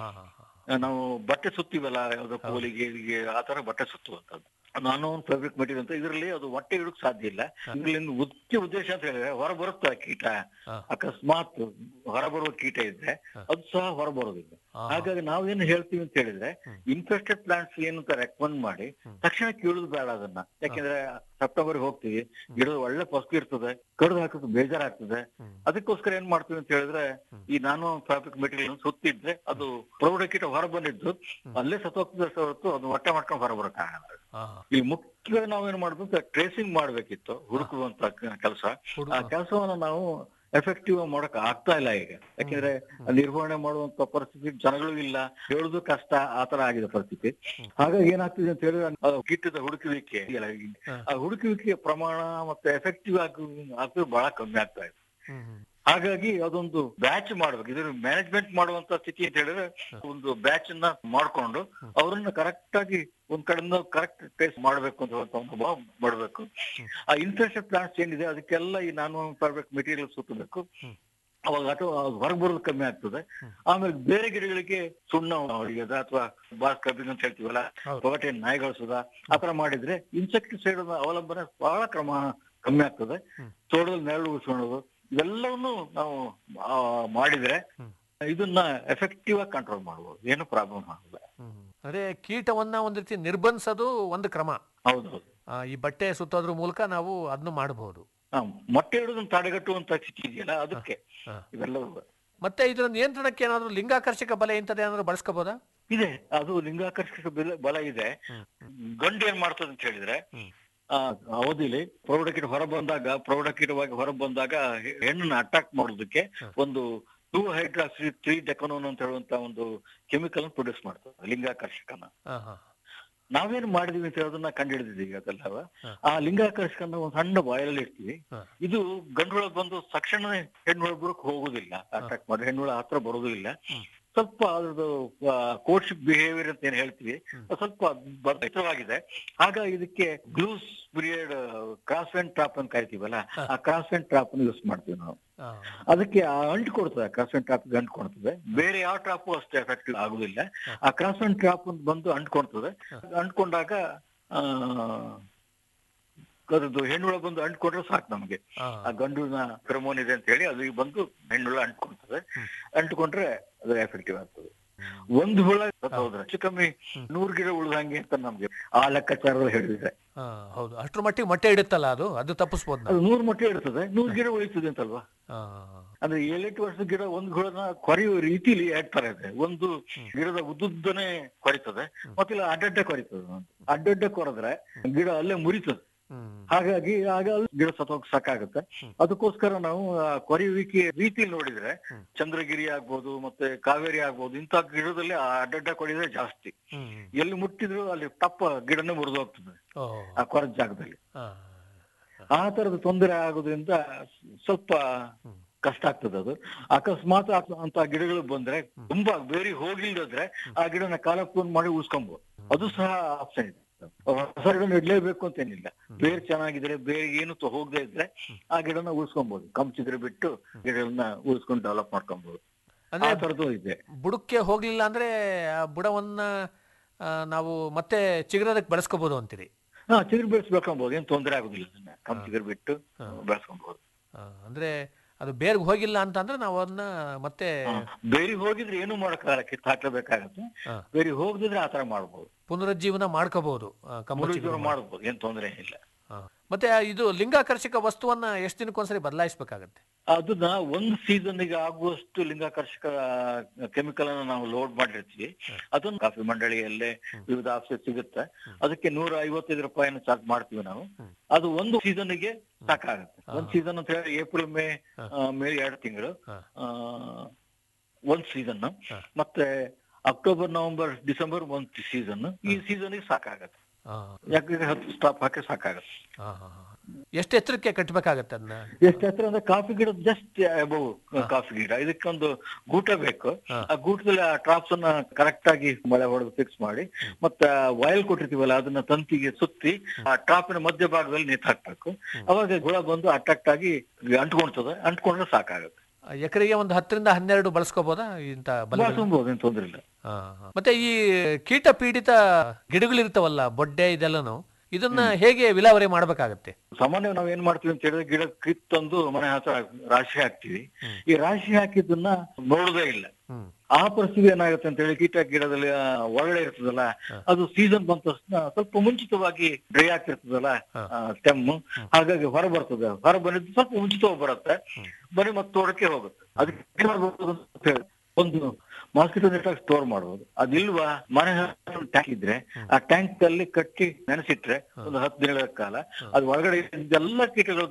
ನಾವು ಬಟ್ಟೆ ಸುತ್ತೀವಲ್ಲ ಯಾವ್ದೋ ಕೋಲಿಗೆ ಇದಿಗೆ ಆ ತರ ಬಟ್ಟೆ ಸುತ್ತುವಂತದ್ದು ನಾನು ಒಂದು ಫ್ಯಾಬ್ರಿಕ್ ಮೆಟೀರಿಯಲ್ ಅಂತ ಇದರಲ್ಲಿ ಅದು ಹೊಟ್ಟೆ ಇಡಕ್ ಸಾಧ್ಯ ಇಲ್ಲ ಇದ್ರಲ್ಲಿ ಮುಖ್ಯ ಉದ್ದೇಶ ಅಂತ ಹೇಳಿದ್ರೆ ಹೊರ ಬರುತ್ತೆ ಆ ಕೀಟ ಅಕಸ್ಮಾತ್ ಹೊರ ಬರುವ ಕೀಟ ಇದ್ರೆ ಅದು ಸಹ ಹೊರ ಬರೋದಿಲ್ಲ ಹಾಗಾಗಿ ನಾವೇನು ಹೇಳ್ತೀವಿ ಅಂತ ಹೇಳಿದ್ರೆ ಇನ್ಫೆಸ್ಟೆಡ್ ಪ್ಲಾಂಟ್ಸ್ ಏನು ಅಂತ ರೆಕಮೆಂಡ್ ಮಾಡಿ ತಕ್ಷಣ ಕೀಳುದು ಬೇಡ ಅದನ್ನ ಯಾಕೆಂದ್ರೆ ಸೆಪ್ಟೆಂಬರ್ ಹೋಗ್ತೀವಿ ಗಿಡದ ಒಳ್ಳೆ ಫಸ್ಟ್ ಇರ್ತದೆ ಕಡ್ದು ಹಾಕೋದು ಬೇಜಾರಾಗ್ತದೆ ಅದಕ್ಕೋಸ್ಕರ ಏನ್ ಮಾಡ್ತೀವಿ ಅಂತ ಹೇಳಿದ್ರೆ ಈ ನಾನು ಫ್ಯಾಬ್ರಿಕ್ ಮೆಟೀರಿಯಲ್ ಸುತ್ತಿದ್ರೆ ಅದು ಪ್ರೌಢಕೀಟ ಹೊರ ಬಂದಿದ್ದು ಅಲ್ಲೇ ಸತ್ತೋಗ್ತದೆ ಹೊರತು ಅದು ಹೊಟ್ಟೆ ಮಾಡ್ಕೊಂಡು ಹೊರ ಬರಕ್ಕಾಗಲ್ಲ ಇಲ್ಲಿ ಮುಖ್ಯವಾಗಿ ನಾವೇನ್ ಮಾಡ್ಬೇಕು ಟ್ರೇಸಿಂಗ್ ಮಾಡ್ಬೇಕಿತ್ತು ಹುಡುಕುವಂತ ಕೆಲಸ ಆ ಕೆಲಸವನ್ನ ನಾವು ಎಫೆಕ್ಟಿವ್ ಮಾಡಕ್ ಆಗ್ತಾ ಇಲ್ಲ ಈಗ ಯಾಕೆಂದ್ರೆ ನಿರ್ವಹಣೆ ಮಾಡುವಂತ ಪರಿಸ್ಥಿತಿ ಜನಗಳು ಇಲ್ಲ ಹೇಳುದು ಕಷ್ಟ ಆತರ ಆಗಿದೆ ಪರಿಸ್ಥಿತಿ ಹಾಗಾಗಿ ಏನಾಗ್ತಿದೆ ಅಂತ ಹೇಳಿದ್ರೆ ಆ ಕೀಟದ ಹುಡುಕುವಿಕೆ ಇದೆಯಲ್ಲ, ಆ ಹುಡುಕುವಿಕೆಯ ಪ್ರಮಾಣ ಮತ್ತೆ ಎಫೆಕ್ಟಿವ್ ಆಗಿ ಆಗ್ತದೆ ಬಹಳ ಕಮ್ಮಿ ಆಗ್ತಾ ಇದೆ ಹಾಗಾಗಿ ಅದೊಂದು ಬ್ಯಾಚ್ ಮಾಡ್ಬೇಕು ಇದ್ರ ಮ್ಯಾನೇಜ್ಮೆಂಟ್ ಮಾಡುವಂತ ಸ್ಥಿತಿ ಅಂತ ಹೇಳಿದ್ರೆ ಒಂದು ಬ್ಯಾಚ್ ಅನ್ನ ಮಾಡ್ಕೊಂಡು ಅವರನ್ನ ಕರೆಕ್ಟ್ ಆಗಿ ಒಂದ್ ಕಡೆಯಿಂದ ಕರೆಕ್ಟ್ ಟೇಸ್ಟ್ ಮಾಡ್ಬೇಕು ಅಂತ ಹೇಳುವಂತ ಒಂದು ಭಾವ ಮಾಡ್ಬೇಕು ಆ ಇನ್ಫೆಕ್ಷನ್ ಪ್ಲಾಂಟ್ಸ್ ಏನಿದೆ ಅದಕ್ಕೆಲ್ಲ ಈ ನಾನು ಫ್ಯಾಬ್ರಿಕ್ ಮೆಟೀರಿಯಲ್ ಸುತ್ತಬೇಕು ಅವಾಗ ಅಥವಾ ಹೊರಗೆ ಬರೋದು ಕಮ್ಮಿ ಆಗ್ತದೆ ಆಮೇಲೆ ಬೇರೆ ಗಿಡಗಳಿಗೆ ಸುಣ್ಣ ಹೊಡೆಯೋದ ಅಥವಾ ಬಾಸ್ ಕಬ್ಬಿಂಗ್ ಅಂತ ಹೇಳ್ತೀವಲ್ಲ ಹೊಗಟೆ ನಾಯಿಗಳಿಸೋದ ಆತರ ಮಾಡಿದ್ರೆ ಇನ್ಸೆಕ್ಟಿಸೈಡ್ ಅವಲಂಬನೆ ಬಹಳ ಕ್ರಮ ಕಮ್ಮಿ ಆಗ್ತದೆ ತೋಟದಲ್ಲಿ ನೆರಳು ಉಳಿಸ್ಕೊಳ್ಳೋದು ಇವೆಲ್ಲವನ್ನು ನಾವು ಆ, ಮಾಡಿದ್ರೆ ಇದನ್ನ ಎಫೆಕ್ಟಿವ್ ಆಗಿ ಕಂಟ್ರೋಲ್ ಮಾಡ್ಬೋದು ಏನು ಪ್ರಾಬ್ಲಮ್ ಆಗಲ್ಲ ಅಂದ್ರೆ ಕೀಟವನ್ನ ಒಂದ್ ರೀತಿ ನಿರ್ಬಂಧಿಸೋದು ಒಂದು ಕ್ರಮ ಹೌದೌದು ಆ, ಈ ಬಟ್ಟೆ ಸುತ್ತೋದ್ರ ಮೂಲಕ ನಾವು ಅದನ್ನು ಮಾಡಬಹುದು ಹಾ, ಮೊಟ್ಟೆ ಇಡುದನ್ನ ತಡೆಗಟ್ಟುವಂತ ಸ್ಥಿತಿ ಇದೆಯಲ್ಲ ಅದಕ್ಕೆ ಇವೆಲ್ಲವೂ ಮತ್ತೆ ಇದರ ನಿಯಂತ್ರಣಕ್ಕೆ ಏನಾದ್ರು ಲಿಂಗಾಕರ್ಷಕ ಬಲೆ ಇಂಥದ್ದು ಏನಾದ್ರು ಬಳಸ್ಕೋಬಹುದಾ ಇದೆ ಅದು ಲಿಂಗಾಕರ್ಷಕ ಬಲ ಬಲ ಇದೆ ಗಂಡು ಏನ್ ಮಾಡ್ತದೆ ಅಂತ ಹೇಳಿದ್ರೆ ಆ ಅವಧಿಲಿ ಪ್ರೌಢಕೀಟ ಹೊರ ಬಂದಾಗ ಪ್ರೌಢಕೀಟವಾಗಿ ಹೊರ ಬಂದಾಗ ಹೆ- ಹೆಣ್ಣನ್ನ ಅಟ್ಯಾಕ್ ಮಾಡೋದಕ್ಕೆ ಒಂದು ಟೂ ಹೈಡ್ರಾಕ್ಸಿ ತ್ರೀ ಡೆಕನೋನ್ ಅಂತ ಹೇಳುವಂತ ಒಂದು ಕೆಮಿಕಲ್ ಪ್ರೊಡ್ಯೂಸ್ ಮಾಡ್ತದೆ ಲಿಂಗಾಕರ್ಷಕನ ನಾವೇನ್ ಮಾಡಿದೀವಿ ಅಂತ ಹೇಳೋದನ್ನ ಕಂಡು ಹಿಡಿದಿದ್ದೀವಿ ಅದೆಲ್ಲ ಆ ಲಿಂಗಾಕರ್ಷಕನ ಒಂದು ಸಣ್ಣ ಬಾಯಲಲ್ಲಿ ಇರ್ತೀವಿ ಇದು ಗಂಡುಳ ಬಂದು ತಕ್ಷಣ ಹೆಣ್ಣುಳ ಬರೋಕ್ ಹೋಗುದಿಲ್ಲ ಅಟ್ಯಾಕ್ ಮಾಡಿ ಹೆಣ್ಣುಳ ಹತ್ರ ಬರೋದಿಲ್ಲ ಸ್ವಲ್ಪ ಅದ್ರದ್ದು ಕೋರ್ಟ್ಶಿಪ್ ಬಿಹೇವಿಯರ್ ಅಂತ ಏನ್ ಹೇಳ್ತೀವಿ ಅದು ಸ್ವಲ್ಪ ಬದಲಾಗಿದೆ ಆಗ ಇದಕ್ಕೆ ಗ್ಲೂಸ್ ಪೀರಿಯಡ್ ಕ್ರಾಸ್ ಅಂಡ್ ಟ್ರಾಪ್ ಅಂತ ಕರಿತೀವಲ್ಲ ಆ ಕ್ರಾಸ್ ಅಂಡ್ ಟ್ರಾಪ್ ಯೂಸ್ ಮಾಡ್ತೀವಿ ನಾವು ಅದಕ್ಕೆ ಆ ಅಂಟು ಕೊಡ್ತದೆ ಕ್ರಾಸ್ ಅಂಡ್ ಟ್ರಾಪ್ ಅಂಟು ಕೊಡ್ತದೆ ಬೇರೆ ಯಾವ ಟ್ರಾಪು ಅಷ್ಟು ಎಫೆಕ್ಟಿವ್ ಆಗುದಿಲ್ಲ ಆ ಕ್ರಾಸ್ ಅಂಡ್ ಟ್ರಾಪ್ ಬಂದು ಅಂಟ್ಕೊಳ್ತದೆ ಅಂಟ್ಕೊಂಡಾಗ ಆ ಅದ್ರದ್ದು ಹೆಣ್ಣುಳ ಬಂದು ಅಂಟ್ಕೊಂಡ್ರೆ ಸಾಕು ನಮಗೆ ಆ ಗಂಡುನ ಕ್ರಮೋನ್ ಇದೆ ಅಂತ ಹೇಳಿ ಅದು ಬಂದು ಹೆಣ್ಣುಳ ಅಂಟ್ಕೊಳ್ತದೆ ಅಂಟ್ಕೊಂಡ್ರೆ ಅದು ಎಫೆಕ್ಟಿವ್ ಆಗ್ತದೆ ಒಂದು ಹುಳ ಹೋದ್ರೆ ಹೆಚ್ಚು ಕಮ್ಮಿ ನೂರು ಗಿಡ ಉಳ್ದಂಗೆ ಅಂತ ನಮ್ಗೆ ಆ ಲೆಕ್ಕಾಚಾರದಲ್ಲಿ ಹೇಳಿದ್ರೆ ಆ, ಹೌದು ಅಷ್ಟ್ರ ಮಟ್ಟಿಗೆ ಮೊಟ್ಟೆ ಇಡುತ್ತಲ್ಲ ಅದು ಅದು ತಪ್ಪಿಸ್ಬೋದು ಅದು ನೂರು ಮೊಟ್ಟೆ ಇಡ್ತದೆ ನೂರು ಗಿಡ ಉಳಿತದೆ ಅಂತಲ್ವಾ ಅಂದ್ರೆ ಏಳೆಂಟು ವರ್ಷದ ಗಿಡ ಒಂದು ಗಿಡನ ಕೊರೆಯುವ ರೀತಿಲಿ ಎರಡ್ ತರ ಇದೆ ಒಂದು ಗಿಡದ ಉದ್ದುದ್ದನೆ ಕೊರಿತದೆ ಮತ್ತಿಲ್ಲ ಅಡ್ಡಡ್ಡ ಕೊರಿತದೆ ಅಡ್ಡಡ್ಡ ಕೊರೆದ್ರೆ ಗಿಡ ಅಲ್ಲೇ ಮುರಿತದೆ ಹಾಗಾಗಿ ಆಗ ಅಲ್ಲಿ ಗಿಡ ಸತ್ತೋಗ್ ಸಾಕಾಗುತ್ತೆ ಅದಕ್ಕೋಸ್ಕರ ನಾವು ಆ ಕೊರೆಯುವಿಕೆ ರೀತಿ ನೋಡಿದ್ರೆ ಚಂದ್ರಗಿರಿ ಆಗ್ಬೋದು ಮತ್ತೆ ಕಾವೇರಿ ಆಗ್ಬೋದು ಇಂಥ ಗಿಡದಲ್ಲಿ ಆ ಅಡ್ಡಡ್ಡ ಕೊಡಿದ್ರೆ ಜಾಸ್ತಿ ಎಲ್ಲಿ ಮುಟ್ಟಿದ್ರು ಅಲ್ಲಿ ತಪ್ಪ ಗಿಡನೇ ಮುರಿದು ಹೋಗ್ತದೆ ಆ ಕೊರದ ಜಾಗದಲ್ಲಿ ಆ ತರದ ತೊಂದರೆ ಆಗೋದ್ರಿಂದ ಸ್ವಲ್ಪ ಕಷ್ಟ ಆಗ್ತದೆ ಅದು ಅಕಸ್ಮಾತ್ ಆ- ಅಂತ ಗಿಡಗಳು ಬಂದ್ರೆ ತುಂಬಾ ಬೇರೆ ಹೋಗಿಲ್ದಿದ್ರೆ ಆ ಗಿಡನ ಕಾಲಕ್ಕೆ ಮಾಡಿ ಉಳಿಸ್ಕೊಬಹುದು ಅದು ಸಹ ಆಪ್ಷನ್ ಇದೆ ಹೊಸ ಗಿಡ ನೆಡ್ಲೇಬೇಕು ಅಂತ ಏನಿಲ್ಲ ಬೇರೆ ಚೆನ್ನಾಗಿದ್ರೆ ಬೇರೆ ಏನು ತ- ಹೋಗದೆ ಇದ್ರೆ ಆ ಗಿಡನ ಉಳಿಸ್ಕೊಬಹುದು ಕಂಚಿದ್ರೆ ಬಿಟ್ಟು ಗಿಡಗಳನ್ನ ಉಳಿಸ್ಕೊಂಡು ಡೆವಲಪ್ ಮಾಡ್ಕೊಬಹುದು ಆ ತರದ್ದು ಇದೆ ಬುಡಕ್ಕೆ ಹೋಗ್ಲಿಲ್ಲ ಅಂದ್ರೆ ಆ ಬುಡವನ್ನ ಆ, ನಾವು ಮತ್ತೆ ಚಿಗುರೋದಕ್ಕೆ ಬಳಸ್ಕೋಬಹುದು ಅಂತೀರಿ ಹಾ ಚಿಗುರು ಬೆಳೆಸ್ಬೇಕಂಬೋದು ಏನ್ ತೊಂದರೆ ಆಗುದಿಲ್ಲ ಅದನ್ನ ಕಂಚಿದ್ರೆ ಬಿಟ್ಟು ಬೆಳೆಸ್ಕೊಬಹುದು ಆ, ಅಂದ್ರೆ ಅದು ಬೇರ್ಗ್ ಹೋಗಿಲ್ಲ ಅಂತ ಅಂದ್ರೆ ನಾವು ಅದನ್ನ ಮತ್ತೆ ಬೇರೆ ಹೋಗಿದ್ರೆ ಏನು ಮಾಡಕ್ಕಾಗಲ್ಲ ಕಿತ್ತು ಹಾಕ್ಲೇಬೇಕಾಗತ್ತೆ ಬೇರೆ ಹೋಗದಿದ್ರೆ ಆತರ ಮಾಡ್ಬೋದು ಪುನರುಜ್ಜೀವನ ಮಾಡ್ಕೋಬಹುದು ಮುರುಜೀವನ ಮಾಡ್ಬೋದು ಏನ್ ತೊಂದರೆ ಇಲ್ಲ ಮತ್ತೆ ಆ ಇದು ಲಿಂಗಾಕರ್ಷಕ ವಸ್ತುವನ್ನ ಎಷ್ಟು ದಿನಕ್ಕೊಂದ್ಸರಿ ಬದಲಾಯಿಸ್ಬೇಕಾಗತ್ತೆ ಅದನ್ನ ಒಂದು ಸೀಸನ್ಗೆ ಆಗುವಷ್ಟು ಲಿಂಗಾಕರ್ಷಕ ಕೆಮಿಕಲ್ ಅನ್ನ ನಾವು ಲೋಡ್ ಮಾಡಿರ್ತೀವಿ ಅದನ್ನ ಕಾಫಿ ಮಂಡಳಿಯಲ್ಲೇ ವಿವಿಧ ಆಫೀಸ್ ಸಿಗುತ್ತೆ ಅದಕ್ಕೆ ನೂರ ಐವತ್ತೈದು ರೂಪಾಯಿನ ಚಾರ್ಜ್ ಮಾಡ್ತೀವಿ ನಾವು ಅದು ಒಂದು ಸೀಸನ್ಗೆ ಸಾಕಾಗುತ್ತೆ ಒಂದ್ ಸೀಸನ್ ಅಂತ ಹೇಳಿ ಏಪ್ರಿಲ್ ಮೇ ಆ, ಮೇ ಎರಡು ತಿಂಗಳು ಒಂದ್ ಸೀಸನ್ ಮತ್ತೆ ಅಕ್ಟೋಬರ್ ನವೆಂಬರ್ ಡಿಸೆಂಬರ್ ಒಂದ್ ಸೀಸನ್ ಈ ಸೀಸನ್ಗೆ ಸಾಕಾಗತ್ತೆ ಯಾಕಂದ್ರೆ ಹತ್ತು ಸ್ಟಾಪ್ ಹಾಕಿ ಸಾಕಾಗತ್ತೆ ಎಷ್ಟು ಎತ್ತರಕ್ಕೆ ಕಟ್ಟಬೇಕಾಗತ್ತೆ ಅದನ್ನ ಎಷ್ಟು ಹತ್ರ ಅಂದ್ರೆ ಕಾಫಿ ಗಿಡ ಜಸ್ಟ್ ಅಬೌವ್ ಕಾಫಿ ಗಿಡ ಇದಕ್ಕೊಂದು ಗೂಟ ಬೇಕು ಆ ಗೂಟದಲ್ಲಿ ಆ ಟ್ರಾಪ್ಸ್ ಅನ್ನ ಕರೆಕ್ಟ್ ಆಗಿ ಮಳೆ ಹೊಡೆದು ಫಿಕ್ಸ್ ಮಾಡಿ ಮತ್ತೆ ವಾಯಲ್ ಕೊಟ್ಟಿರ್ತೀವಲ್ಲ ಅದನ್ನ ತಂತಿಗೆ ಸುತ್ತಿ ಆ ಟ್ರಾಪಿನ ಮಧ್ಯ ಭಾಗದಲ್ಲಿ ನೇತು ಹಾಕ್ಬೇಕು ಅವಾಗ ಹುಳ ಬಂದು ಅಟ್ರಾಕ್ಟ್ ಆಗಿ ಅಂಟ್ಕೊಳ್ತದೆ ಅಂಟ್ಕೊಂಡ್ರೆ ಸಾಕಾಗುತ್ತೆ ಎಕರೆಗೆ ಒಂದು ಹತ್ತರಿಂದ ಹನ್ನೆರಡು ಬಳಸ್ಕೋಬೋದಾ ಇಂತ ಬಲೆಗಳು? ಬಳಸ್ಕೊಬಹುದು ಏನ್ ತೊಂದ್ರೆ ಇಲ್ಲ ಹಾ, ಹಾ. ಮತ್ತೆ ಈ ಕೀಟ ಪೀಡಿತ ಗಿಡಗಳಿರ್ತಾವಲ್ಲ ಬೊಡ್ಡೆ ಇದೆಲ್ಲನು ಇದನ್ನ ಹೇಗೆ ವಿಲಾವರಿ ಮಾಡ್ಬೇಕಾಗತ್ತೆ ಸಾಮಾನ್ಯ ನಾವ್ ಏನ್ ಮಾಡ್ತೀವಿ ಅಂತ ಹೇಳಿದ್ರೆ ಗಿಡ ಕಿತ್ತಂದು ಮನೆ ಹತ್ರ ರಾಶಿ ಹಾಕ್ತಿವಿ ಈ ರಾಶಿ ಹಾಕಿದ್ದನ್ನ ನೋಡುದೇ ಇಲ್ಲ ಆ ಪರಿಸ್ಥಿತಿ ಏನಾಗುತ್ತೆ ಅಂತ ಹೇಳಿ ಕೀಟ ಗಿಡದಲ್ಲಿ ಆ, ಒಳ್ಳೆ ಇರ್ತದಲ್ಲ ಅದು ಸೀಸನ್ ಬಂದ ತಕ್ಷಣ ಸ್ವಲ್ಪ ಮುಂಚಿತವಾಗಿ ಡ್ರೈ ಆಗ್ತಿರ್ತದಲ್ಲ ಸ್ಟೆಮ್ ಹಾಗಾಗಿ ಹೊರ ಬರ್ತದೆ ಹೊರ ಬಂದಿದ್ದು ಸ್ವಲ್ಪ ಮುಂಚಿತವಾಗಿ ಬರುತ್ತೆ ಬರೀ ಮತ್ತೆ ತೋಟಕ್ಕೆ ಹೋಗುತ್ತೆ ಅದಕ್ಕೆ ಏನ್ ಮಾಡ್ಬೋದು ಅಂತ ಹೇಳಿ ಒಂದು ಮಾಸ್ಕಿಟೋ ನೆಟ್ ಸ್ಟೋರ್ ಮಾಡ್ಬೋದು ಅದಿಲ್ವಾ ಮನೆ ಟ್ಯಾಂಕ್ ಇದ್ರೆ ಆ ಟ್ಯಾಂಕ್ ಅಲ್ಲಿ ಕಟ್ಟಿ ನೆನೆಸಿಟ್ರೆ ಒಂದು ಹತ್ತು ದಿನಗಳ ಕಾಲ ಅದ್ ಒಳಗಡೆ ಎಲ್ಲ ಕೀಟಗಳು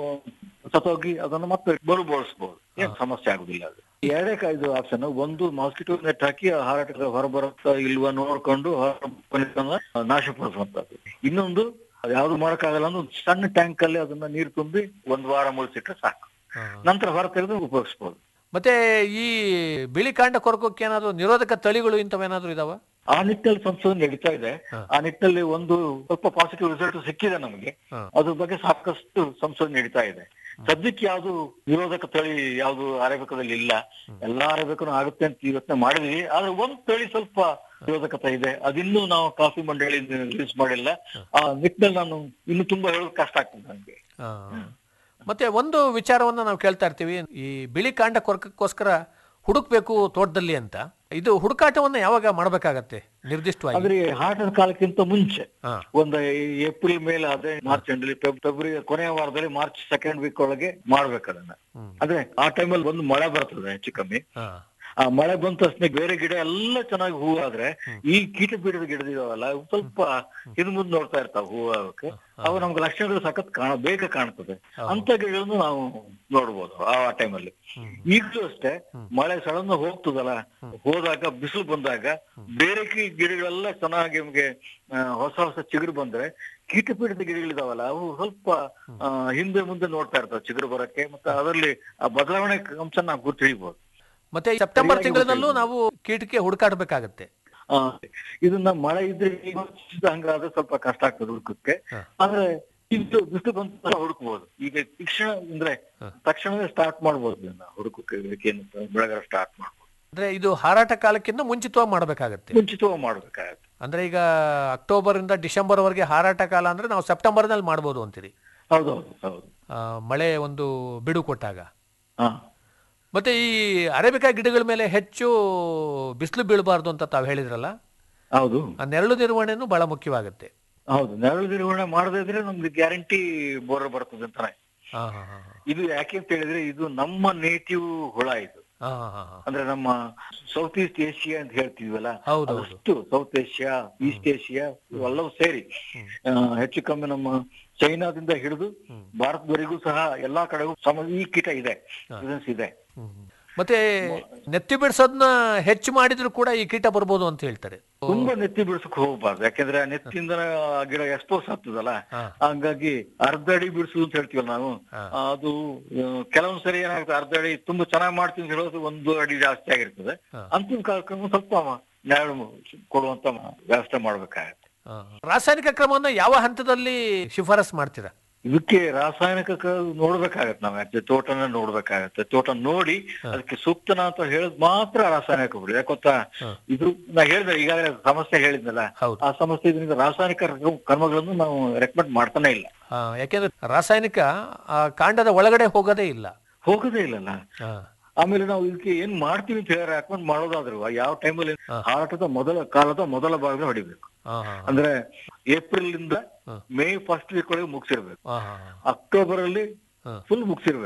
ಸತ್ತೋಗಿ ಅದನ್ನು ಮತ್ತೆ ಮರುಬೋಳಿಸಬಹುದು ಏನ್ ಸಮಸ್ಯೆ ಆಗುದಿಲ್ಲ ಅದು ಎರಡೇ ಇದು ಆಪ್ಷನ್ ಒಂದು ಮಾಸ್ಕಿಟೋ ನೆಟ್ ಹಾಕಿ ಆ ಹಾರಾಟ ಹೊರ ಬರುತ್ತಾ ಇಲ್ವಾ ನೋಡ್ಕೊಂಡು ಹೊರ ನಾಶಪಡಿಸುವಂತದ್ದು ಇನ್ನೊಂದು ಅದು ಯಾವ್ದು ಮಾಡಕ್ಕಾಗಲ್ಲ ಅಂದ್ರೆ ಒಂದು ಸಣ್ಣ ಟ್ಯಾಂಕ್ ಅಲ್ಲಿ ಅದನ್ನ ನೀರು ತುಂಬಿ ಒಂದ್ ವಾರ ಮುಳಿಸಿಟ್ರೆ ಸಾಕು ನಂತರ ಹೊರ ತೆಗೆದು ಉಪಯೋಗಿಸಬಹುದು ಮತ್ತೆ ಈ ಬಿಳಿ ಕಾಂಡ ಕೊರಕಕ್ಕೆ ಏನಾದ್ರು ನಿರೋಧಕ ತಳಿಗಳು ಇಂಥವೇನಾದ್ರು ಇದಾವ ಆ ನಿಟ್ಟಿನಲ್ಲಿ ಸಂಶೋಧನೆ ನಡೀತಾ ಇದೆ ಆ ನಿಟ್ಟಿನಲ್ಲಿ ಒಂದು ಸ್ವಲ್ಪ ಪಾಸಿಟಿವ್ ರಿಸಲ್ಟ್ ಸಿಕ್ಕಿದೆ ನಮಗೆ ಅದ್ರ ಬಗ್ಗೆ ಸಾಕಷ್ಟು ಸಂಶೋಧನೆ ನಡೀತಾ ಇದೆ ಸದ್ಯಕ್ಕೆ ಯಾವ್ದು ನಿರೋಧಕ ತಳಿ ಯಾವ್ದು ಅರೇಬಿಕದಲ್ಲಿ ಇಲ್ಲ ಎಲ್ಲಾ ಅರೇಬಿಕನು ಆಗುತ್ತೆ ಅಂತ ಯೋಚನೆ ಮಾಡಿದ್ವಿ ಆದ್ರೆ ಒಂದ್ ತಳಿ ಸ್ವಲ್ಪ ನಿರೋಧಕತೆ ಇದೆ ಅದಿನ್ನೂ ನಾವು ಕಾಫಿ ಮಂಡಳಿ ರಿಲೀಸ್ ಮಾಡಿಲ್ಲ ಆ ನಿಟ್ಟಿನಲ್ಲಿ ನಾನು ಇನ್ನು ತುಂಬಾ ಹೇಳೋದು ಕಷ್ಟ ಆಗ್ತದೆ ನನಗೆ ಆ. ಮತ್ತೆ ಒಂದು ವಿಚಾರವನ್ನ ನಾವು ಕೇಳ್ತಾ ಇರ್ತೀವಿ ಈ ಬಿಳಿ ಕಾಂಡ ಕೊರಕಕ್ಕೋಸ್ಕರ ಹುಡುಕ್ಬೇಕು ತೋಟದಲ್ಲಿ ಅಂತ ಇದು ಹುಡುಕಾಟವನ್ನ ಯಾವಾಗ ಮಾಡ್ಬೇಕಾಗತ್ತೆ ನಿರ್ದಿಷ್ಟವಾಗಿ ಆದ್ರೆ ಹಾಟದ ಕಾಲಕ್ಕಿಂತ ಮುಂಚೆ ಹಾ. ಒಂದು ಏಪ್ರಿಲ್ ಮೇಲೆ ಅದೇ ಮಾರ್ಚ್ ಎಂಡಲ್ಲಿ ಫೆಬ್ರವರಿ ಕೊನೆಯ ವಾರದಲ್ಲಿ ಮಾರ್ಚ್ ಸೆಕೆಂಡ್ ವೀಕ್ ಒಳಗೆ ಮಾಡ್ಬೇಕು ಅದನ್ನ ಅಂದ್ರೆ ಆ ಟೈಮಲ್ಲಿ ಒಂದು ಮಳೆ ಬರ್ತದೆ ಹೆಚ್ಚು ಕಮ್ಮಿ ಹಾ. ಆ ಮಳೆ ಬಂದ ತಕ್ಷಣ ಬೇರೆ ಗಿಡ ಎಲ್ಲ ಚೆನ್ನಾಗಿ ಹೂ ಆದ್ರೆ ಈ ಕೀಟ ಪೀಡದ ಗಿಡದಿದಾವಲ್ಲ ಅವು ಸ್ವಲ್ಪ ಹಿಂದ್ ಮುಂದ್ ನೋಡ್ತಾ ಇರ್ತಾವ ಹೂ ಆಗಕ್ಕೆ ಅವು ನಮ್ಗೆ ಲಕ್ಷಣಗಳು ಸಖತ್ ಕಾಣ ಬೇಗ ಕಾಣ್ತದೆ ಅಂತ ಗಿಡಗಳನ್ನು ನಾವು ನೋಡ್ಬೋದು ಆ ಟೈಮಲ್ಲಿ ಈಗಲೂ ಅಷ್ಟೇ ಮಳೆ ಸಡನ್ ಹೋಗ್ತದಲ್ಲ ಹೋದಾಗ ಬಿಸಿಲು ಬಂದಾಗ ಬೇರೆ ಕಿ- ಗಿಡಗಳೆಲ್ಲ ಚೆನ್ನಾಗಿ ನಮ್ಗೆ ಆ, ಹೊಸ ಹೊಸ ಚಿಗುರು ಬಂದ್ರೆ ಕೀಟ ಪೀಡಿತ ಗಿಡಗಳಿದಾವಲ್ಲ ಅವು ಸ್ವಲ್ಪ ಆ, ಹಿಂದೆ ಮುಂದೆ ನೋಡ್ತಾ ಇರ್ತಾವೆ ಚಿಗುರು ಬರಕ್ಕೆ ಮತ್ತೆ ಅದರಲ್ಲಿ ಆ ಬದಲಾವಣೆ ಅಂಶ ನಾವು ಗುರ್ತು ಹಿಡಿಬಹುದು ಮತ್ತೆ ಈ ಸೆಪ್ಟೆಂಬರ್ ಸರಿಯಾಗಿ ತಿಂಗಳಲ್ಲೂ ನಾವು ಕೀಟಕ್ಕೆ ಹುಡುಕಾಡ್ಬೇಕಾಗತ್ತೆ ಆ, ಇದನ್ನ ಮಳೆ ಇದ್ರೆ ಈಗ ಹಂಗಾದ್ರೆ ಸ್ವಲ್ಪ ಕಷ್ಟ ಆಗ್ತದೆ ಹುಡುಕಕ್ಕೆ ಆದ್ರೆ ಇದು ಬಿಸಿಲು ಬಂದ ತಕ್ಷಣ ಹುಡುಕ್ಬೋದು ಈಗ ಶಿಕ್ಷಣ ಅಂದ್ರೆ ತಕ್ಷಣವೇ ಸ್ಟಾರ್ಟ್ ಮಾಡ್ಬೋದು ಇದನ್ನ ಹುಡುಕಕ್ಕೆ ಇದಕ್ಕೇನು ಬೆಳಗಾರ ಸ್ಟಾರ್ಟ್ ಮಾಡ್ಬೋದು ಅಂದ್ರೆ ಇದು ಹಾರಾಟ ಕಾಲಕ್ಕಿಂತ ಮುಂಚಿತವಾಗಿ ಮಾಡ್ಬೇಕಾಗತ್ತೆ ಮುಂಚಿತವಾಗಿ ಮಾಡ್ಬೇಕಾಗತ್ತೆ ಅಂದ್ರೆ ಈಗ ಅಕ್ಟೋಬರ್ ಇಂದ ಡಿಸೆಂಬರ್ ವರೆಗೆ ಹಾರಾಟ ಕಾಲ ಅಂದ್ರೆ ನಾವು ಸೆಪ್ಟೆಂಬರ್ ನಲ್ಲಿ ಮಾಡ್ಬೋದು ಅಂತೀರಿ ಹೌದೌದು ಹೌದು ಆ, ಮಳೆ ಒಂದು ಬಿಡು ಕೊಟ್ಟಾಗ ಹಾ ಮತ್ತೆ ಈ ಅರೇಬಿಕಾ ಗಿಡಗಳ ಮೇಲೆ ಹೆಚ್ಚು ಬಿಸಿಲು ಬೀಳಬಾರ್ದು ಅಂತ ತಾವು ಹೇಳಿದ್ರಲ್ಲ ಹೌದು ಆ ನೆರಳು ನಿರ್ವಹಣೆನೂ ಬಹಳ ಮುಖ್ಯವಾಗುತ್ತೆ ಹೌದು ನೆರಳು ನಿರ್ವಹಣೆ ಮಾಡದೇ ಇದ್ರೆ ನಮ್ಗೆ ಗ್ಯಾರಂಟಿ ಬೋರ್ ಬರ್ತದೆ ಅಂತಾನೆ ಹಾ ಹಾ ಹಾ ಇದು ಯಾಕೆ ಅಂತ ಹೇಳಿದ್ರೆ ಇದು ನಮ್ಮ ನೇಟಿವ್ ಹುಳ ಇದು ಹಾ ಹಾ ಹಾ ಅಂದ್ರೆ ನಮ್ಮ ಸೌತ್ ಈಸ್ಟ್ ಏಷ್ಯಾ ಅಂತ ಹೇಳ್ತೀವಲ್ಲ ಹೌದು, ಹೌದು. ಅಷ್ಟು ಸೌತ್ ಏಷ್ಯಾ ಈಸ್ಟ್ ಏಷ್ಯಾ ಇವೆಲ್ಲವೂ ಸೇರಿ ಆ, ಹೆಚ್ಚು ಕಮ್ಮಿ ನಮ್ಮ ಚೈನಾದಿಂದ ಹಿಡಿದು ಭಾರತದವರೆಗೂ ಸಹ ಎಲ್ಲಾ ಕಡೆಗೂ ಸಮ ಈ ಕೀಟ ಇದೆ presence ಇದೆ ಮತ್ತೆ ನೆತ್ತಿ ಬಿಡಿಸೋದನ್ನ ಹೆಚ್ಚು ಮಾಡಿದ್ರು ಕೂಡ ಈ ಕೀಟ ಬರ್ಬೋದು ಅಂತ ಹೇಳ್ತಾರೆ ತುಂಬಾ ನೆತ್ತಿ ಬಿಡ್ಸಕ್ ಹೋಗ್ಬಾರ್ದು ಯಾಕಂದ್ರೆ ಆ ನೆತ್ತಿಂದ ಆ ಗಿಡ ಎಕ್ಸ್ಪೋಸ್ ಆಗ್ತದಲ್ಲ ಹಂಗಾಗಿ ಅರ್ಧ ಅಡಿ ಬಿಡಿಸುದು ಅಂತ ಹೇಳ್ತೀವಲ್ಲ ನಾವು ಅದು ಆ, ಕೆಲವೊಂದ್ ಸರಿ ಏನಾಗುತ್ತೆ ಅರ್ಧ ಅಡಿ ತುಂಬಾ ಚೆನ್ನಾಗಿ ಮಾಡ್ತೀವಿ ಅಂತ ಹೇಳೋದು ಒಂದು ಅಡಿ ಜಾಸ್ತಿ ಆಗಿರ್ತದೆ ಅಂತಿಮ ಕಾರ್ಯಕ್ರಮ ಸ್ವಲ್ಪ ನೆರಳು ಕೊಡುವಂತ ವ್ಯವಸ್ಥೆ ಮಾಡ್ಬೇಕಾಗತ್ತೆ ಆ, ರಾಸಾಯನಿಕ ಕ್ರಮವನ್ನ ಯಾವ ಹಂತದಲ್ಲಿ ಶಿಫಾರಸ್ ಮಾಡ್ತೀರಾ ಇದಕ್ಕೆ ರಾಸಾಯನಿಕ ಕ- ನೋಡ್ಬೇಕಾಗತ್ತೆ ನಾವು actually ತೋಟನ ನೋಡ್ಬೇಕಾಗತ್ತೆ ತೋಟ ನೋಡಿ ಅದಕ್ಕೆ ಸೂಕ್ತನ ಅಂತ ಹೇಳದ್ ಮಾತ್ರ ರಾಸಾಯನಿಕ ಬಿಡಿ ಯಾಕೊತ್ತಾ ಇದು ನಾ ಹೇಳಿದೆ ಈಗಾಗಲೇ ಸಮಸ್ಯೆ ಹೇಳಿದ್ನಲ್ಲ ಆ ಸಮಸ್ಯೆ ಇದರಿಂದ ರಾಸಾಯನಿಕ ಕ್ರಮ- ಕ್ರಮಗಳನ್ನು ನಾವು ರೆಕಮೆಂಡ್ ಮಾಡ್ತಾನೆ ಇಲ್ಲ ಆ, ಯಾಕೆಂದ್ರೆ ರಾಸಾಯನಿಕ ಆ ಕಾಂಡದ ಒಳಗಡೆ ಹೋಗೋದೇ ಇಲ್ಲ ಹೋಗೋದೇ ಇಲ್ಲಲ್ಲ ಆ, ಆಮೇಲೆ ನಾವು ಇದಕ್ಕೆ ಏನ್ ಮಾಡ್ತೀವಿ ಅಂತ ಹೇಳಿ ಹಾಕೊಂಡ್ ಮಾಡೋದಾದ್ರು ಯಾವ ಟೈಮಲ್ಲಿ ಹಾರಾಟದ ಮೊದಲ ಕಾಲದ ಮೊದಲ ಭಾಗ ಹೊಡಿಬೇಕು ಆ, ಆ, ಅಂದ್ರೆ ಏಪ್ರಿಲ್ ಇಂದ ಮೇ ಫಸ್ಟ್ ವೀಕ್ ಒಳಗೆ ಮುಗಿಸಿರ್ಬೇಕು ಆ, ಆ, ಅಕ್ಟೋಬರ್ ಅಲ್ಲಿ ಫುಲ್ ಮುಗಿಸಿರ್ಬೇಕು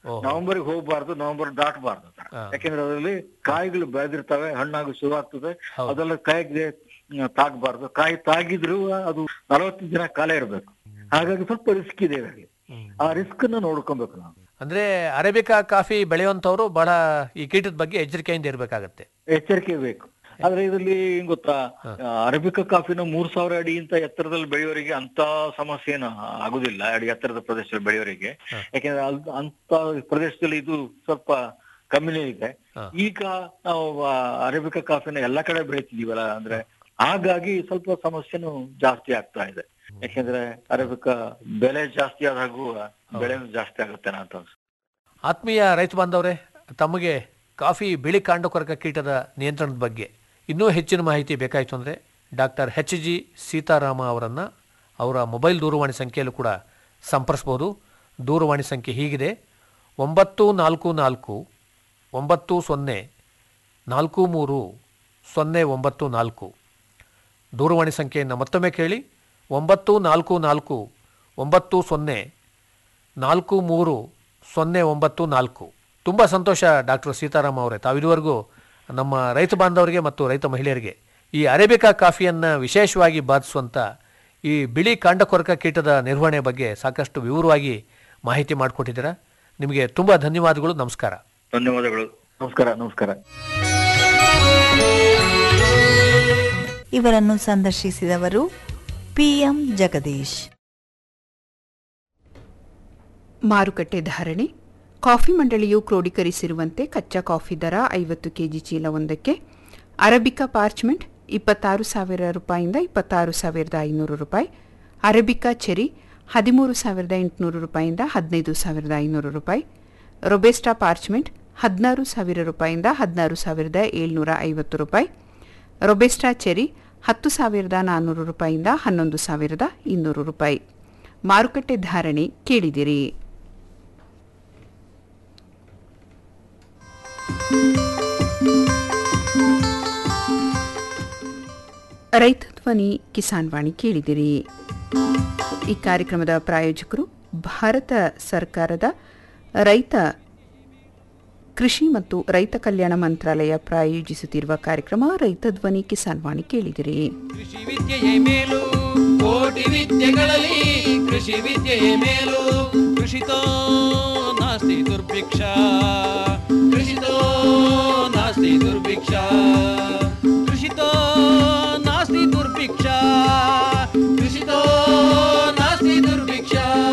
ನವೆಂಬರ್ಗೆ ಹೋಗ್ಬಾರ್ದು ನವೆಂಬರ್ ದಾಟಬಾರ್ದು ಯಾಕೆಂದ್ರೆ ಅದರಲ್ಲಿ ಕಾಯಿಗಳು ಬೆಳೆದಿರ್ತವೆ ಹಣ್ಣಾಗಿ ಶುರು ಆಗ್ತದೆ ಅದೆಲ್ಲ ಕಾಯಿಗೆ ಮ್, ತಾಗಬಾರ್ದು ಕಾಯಿ ತಾಗಿದ್ರು ಅದು ನಲವತ್ತು ದಿನ ಕಾಲ ಇರಬೇಕು ಹಾಗಾಗಿ ಸ್ವಲ್ಪ ರಿಸ್ಕ್ ಇದೆ ಇದರಲ್ಲಿ ಆ ರಿಸ್ಕ್ ನ ನೋಡ್ಕೊಬೇಕು ನಾವು ಅಂದ್ರೆ ಅರೇಬಿಕಾ ಕಾಫಿ ಬೆಳೆಯುವಂತವ್ರು ಬಹಳ ಈ ಕೀಟದ ಬಗ್ಗೆ ಎಚ್ಚರಿಕೆಯಿಂದ ಇರ್ಬೇಕಾಗತ್ತೆ ಎಚ್ಚರಿಕೆ ಬೇಕು ಆದ್ರೆ ಇದರಲ್ಲಿ ಏನ್ ಗೊತ್ತಾ ಅರಬಿಕ ಕಾಫಿನ ಮೂರ್ ಸಾವಿರ ಅಡಿಗಿಂತ ಎತ್ತರದಲ್ಲಿ ಬೆಳೆಯೋರಿಗೆ ಅಂತ ಸಮಸ್ಯೆ ಏನು ಆಗುದಿಲ್ಲ ಅಡಿ ಎತ್ತರದ ಪ್ರದೇಶದಲ್ಲಿ ಬೆಳೆಯೋರಿಗೆ ಯಾಕೆಂದ್ರೆ ಅಲ್- ಅಂತ ಪ್ರದೇಶದಲ್ಲಿ ಇದು ಸ್ವಲ್ಪ ಕಮ್ಮಿನೇ ಇದೆ ಈಗ ನಾವು ಅರೇಬಿಕ ಕಾಫಿನ ಎಲ್ಲಾ ಕಡೆ ಬೆಳಿತಿದೀವಲ್ಲ ಅಂದ್ರೆ ಹಾಗಾಗಿ ಸ್ವಲ್ಪ ಸಮಸ್ಯೆನೂ ಜಾಸ್ತಿ ಆಗ್ತಾ ಇದೆ ಯಾಕೆಂದ್ರೆ ಅರೇಬಿಕ ಬೆಲೆ ಜಾಸ್ತಿ ಆದಾಗೂ ಬೆಳೆನೂ ಜಾಸ್ತಿ ಆಗುತ್ತೆ ಅಂತ ಅನ್ಸುತ್ತೆ ಆತ್ಮೀಯ ರೈತ ಬಾಂಧವರೇ ತಮಗೆ ಕಾಫಿ ಬಿಳಿ ಕಾಂಡಕೊರಕ ಕೀಟದ ನಿಯಂತ್ರಣದ ಬಗ್ಗೆ ಇನ್ನೂ ಹೆಚ್ಚಿನ ಮಾಹಿತಿ ಬೇಕಾಯಿತು ಅಂದರೆ ಡಾಕ್ಟರ್ ಎಚ್ ಜಿ ಸೀತಾರಾಮ ಅವರನ್ನು ಅವರ ಮೊಬೈಲ್ ದೂರವಾಣಿ ಸಂಖ್ಯೆಯಲ್ಲೂ ಕೂಡ ಸಂಪರ್ಸ್ಬೋದು ದೂರವಾಣಿ ಸಂಖ್ಯೆ ಹೀಗಿದೆ ಒಂಬತ್ತು ನಾಲ್ಕು ನಾಲ್ಕು ಒಂಬತ್ತು ಸೊನ್ನೆ ನಾಲ್ಕು ಮೂರು ಸೊನ್ನೆ ಒಂಬತ್ತು ನಾಲ್ಕು ದೂರವಾಣಿ ಸಂಖ್ಯೆಯನ್ನು ಮತ್ತೊಮ್ಮೆ ಕೇಳಿ ಒಂಬತ್ತು ನಾಲ್ಕು ನಾಲ್ಕು ಒಂಬತ್ತು ಸೊನ್ನೆ ನಾಲ್ಕು ಮೂರು ಸೊನ್ನೆ ಒಂಬತ್ತು ನಾಲ್ಕು ತುಂಬ ಸಂತೋಷ ಡಾಕ್ಟರ್ ಸೀತಾರಾಮ್ ಅವರೇ ತಾವು ಇದುವರೆಗೂ ನಮ್ಮ ರೈತ ಬಾಂಧವರಿಗೆ ಮತ್ತು ರೈತ ಮಹಿಳೆಯರಿಗೆ ಈ ಅರೇಬಿಕಾ ಕಾಫಿಯನ್ನು ವಿಶೇಷವಾಗಿ ಬಾಧಿಸುವಂಥ ಈ ಬಿಳಿ ಕಾಂಡಕೊರಕ ಕೀಟದ ನಿರ್ವಹಣೆ ಬಗ್ಗೆ ಸಾಕಷ್ಟು ವಿವರವಾಗಿ ಮಾಹಿತಿ ಮಾಡಿಕೊಟ್ಟಿದ್ದೀರಾ ನಿಮಗೆ ತುಂಬ ಧನ್ಯವಾದಗಳು ನಮಸ್ಕಾರ ಧನ್ಯವಾದಗಳು ನಮಸ್ಕಾರ ನಮಸ್ಕಾರ ಇವರನ್ನು ಸಂದರ್ಶಿಸಿದವರು ಪಿಎಂ ಜಗದೀಶ್ ಮಾರುಕಟ್ಟೆ ಧಾರಣೆ ಕಾಫಿ ಮಂಡಳಿಯು ಕ್ರೋಢೀಕರಿಸಿರುವಂತೆ ಕಚ್ಚಾ ಕಾಫಿ ದರ ಐವತ್ತು ಕೆಜಿ ಚೀಲವೊಂದಕ್ಕೆ ಅರಬಿಕಾ ಪಾರ್ಚ್ಮೆಂಟ್ ಇಪ್ಪತ್ತಾರು ಸಾವಿರ ರೂಪಾಯಿಯಿಂದ ಇಪ್ಪತ್ತಾರು ಸಾವಿರದ ಐನೂರು ರೂಪಾಯಿ ಅರಬಿಕಾ ಚೆರಿ ಹದಿಮೂರು ಸಾವಿರದ ಎಂಟುನೂರು ರೂಪಾಯಿಯಿಂದ ಹದಿನೈದು ಸಾವಿರದ ಐನೂರು ರೂಪಾಯಿ ರೊಬೆಸ್ಟಾ ಪಾರ್ಚ್ಮೆಂಟ್ ಹದಿನಾರು ಸಾವಿರ ರೂಪಾಯಿಯಿಂದ ಹದಿನಾರು ಸಾವಿರದ ಏಳ್ನೂರ ಐವತ್ತು ರೂಪಾಯಿ ರೊಬೆಸ್ಟಾ ಚೆರಿ ಹತ್ತು ಸಾವಿರದ ನಾನ್ನೂರು ರೂಪಾಯಿಯಿಂದ ಹನ್ನೊಂದು ಸಾವಿರದ ಇನ್ನೂರು ರೂಪಾಯಿ ಮಾರುಕಟ್ಟೆ ಧಾರಣೆ ಕೇಳಿದಿರಿ ರೈತ ಧ್ವನಿ ಕಿಸಾನ್ ವಾಣಿ ಕೇಳಿದಿರಿ ಈ ಕಾರ್ಯಕ್ರಮದ ಪ್ರಾಯೋಜಕರು ಭಾರತ ಸರ್ಕಾರದ ರೈತ ಕೃಷಿ ಮತ್ತು ರೈತ ಕಲ್ಯಾಣ ಮಂತ್ರಾಲಯ ಪ್ರಾಯೋಜಿಸುತ್ತಿರುವ ಕಾರ್ಯಕ್ರಮ ರೈತ ಧ್ವನಿ ಕಿಸಾನ್ ವಾಣಿ ಕೇಳಿದಿರಿ ಕೃಷಿ ವಿದ್ಯೆಯೇ ಮೇಲು ಕೋಟಿ ವಿದ್ಯೆಗಳಲ್ಲಿ ಕೃಷಿ ವಿದ್ಯೆಯೇ ಮೇಲು ಕೃಷಿತೋ ನಾಸ್ತಿ ದುರ್ಭಿಕ್ಷ ಕೃಷಿತೋ ನಾಸ್ತಿ ದುರ್ಭಿಕ್ಷ ಕೃಷಿತೋ ನಾಸ್ತಿ ದುರ್ಭಿಕ್ಷ ಕೃಷಿತೋ ನಾಸ್ತಿ ದುರ್ಭಿಕ್ಷ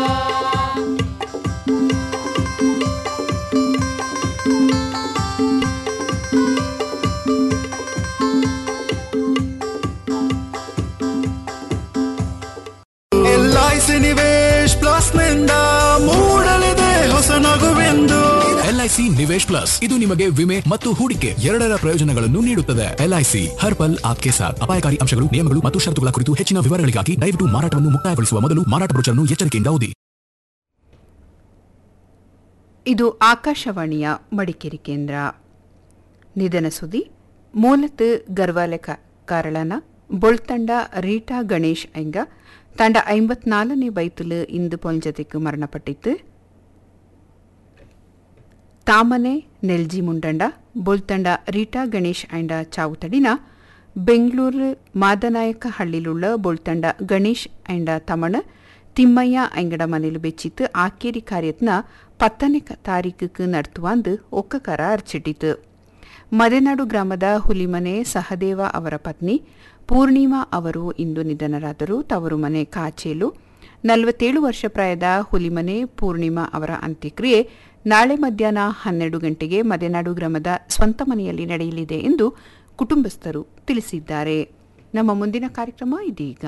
L I C Nivesh plus ನಿಂದ ಮೂಡಲಿದೆ ಹೊಸ ನಗುವೆಂದು ಎಲ್ಐಸಿ ನಿವೇಶ್ ಪ್ಲಸ್ ಇದು ನಿಮಗೆ ವಿಮೆ ಮತ್ತು ಹೂಡಿಕೆ ಎರಡರ ಪ್ರಯೋಜನಗಳನ್ನು ನೀಡುತ್ತದೆ ಎಲ್ಐಸಿ ಹರ್ ಪಲ್ ಆಪ್ಕೆ ಸಾಥ್ ಅಪಾಯಕಾರಿ ಅಂಶಗಳು ನಿಯಮಗಳು ಮತ್ತು ಷರತ್ತುಗಳ ಕುರಿತು ಹೆಚ್ಚಿನ ವಿವರಗಳಿಗಾಗಿ ದಯವಿಟ್ಟು ಮಾರಾಟವನ್ನು ಮುಕ್ತಾಯಗೊಳಿಸುವ ಮೊದಲು ಮಾರಾಟ ಬ್ರೋಚರ್ನ್ನು ಎಚ್ಚರಿಕೆಯಿಂದ ಓದಿ ಇದು ಆಕಾಶವಾಣಿಯ ಮಡಿಕೇರಿ ಕೇಂದ್ರ ನಿಧನ ಸುದ್ದಿ ಮೂಲತ್ ಗರ್ವಾಲೆಕ ಕಾರಳನ ಬೊಳ್ತಂಡ ರೀಟಾ ಗಣೇಶ್ ಐಂಗ ತಂಡ ಐಂಬತ್ನಾಲನೇ ಬೈತುಲು ಇಂದು ಪೊಂಜತೆக்கு ಮರಣಪಟ್ಟಿತ್ತು ತಾಮನೆ ನೆಲ್ಜಿ ಮುಂಡಂಡ ಬೊಳ್ತಂಡ ರೀಟಾ ಗಣೇಶ್ ಐಂಡ ಚಾವು ತಡಿನ ಬೆಂಗಳೂರು ಮಾದನಾಯಕ ಹಳ್ಳಿಲುಳ್ಳ ಬೊಳ್ತಂಡ ಗಣೇಶ್ ಐಂಡ ತಮಣ ತಿಮ್ಮಯ್ಯ ಐಂಗಡ ಮನೆಲು ಬೆಚ್ಚಿತ್ತು ಆಕೇರಿ ಕಾರ್ಯತ್ನ ಪತ್ತನೇ ಕ- ತಾರೀಖುக்கு ನಡ್ತುವಾಂದು ಒಕ್ಕಕರ ಅರ್ಚಿಟ್ಟಿತು ಮದೆನಾಡು ಗ್ರಾಮದ ಹುಲಿಮನೆ ಸಹದೇವ ಅವರ ಪತ್ನಿ ಪೂರ್ಣಿಮಾ ಅವರು ಇಂದು ನಿಧನರಾದರು ತವರು ಮನೆ ಕಾಚೇಲು ನಲವತ್ತೇಳು ವರ್ಷ ಪ್ರಾಯದ ಹುಲಿಮನೆ ಪೂರ್ಣಿಮಾ ಅವರ ಅಂತ್ಯಕ್ರಿಯೆ ನಾಳೆ ಮಧ್ಯಾಹ್ನ ಹನ್ನೆರಡು ಗಂಟೆಗೆ ಮದೆನಾಡು ಗ್ರಾಮದ ಸ್ವಂತ ಮನೆಯಲ್ಲಿ ನಡೆಯಲಿದೆ ಎಂದು ಕುಟುಂಬಸ್ಥರು ತಿಳಿಸಿದ್ದಾರೆ ನಮ್ಮ ಮುಂದಿನ ಕಾರ್ಯಕ್ರಮ ಇದೀಗ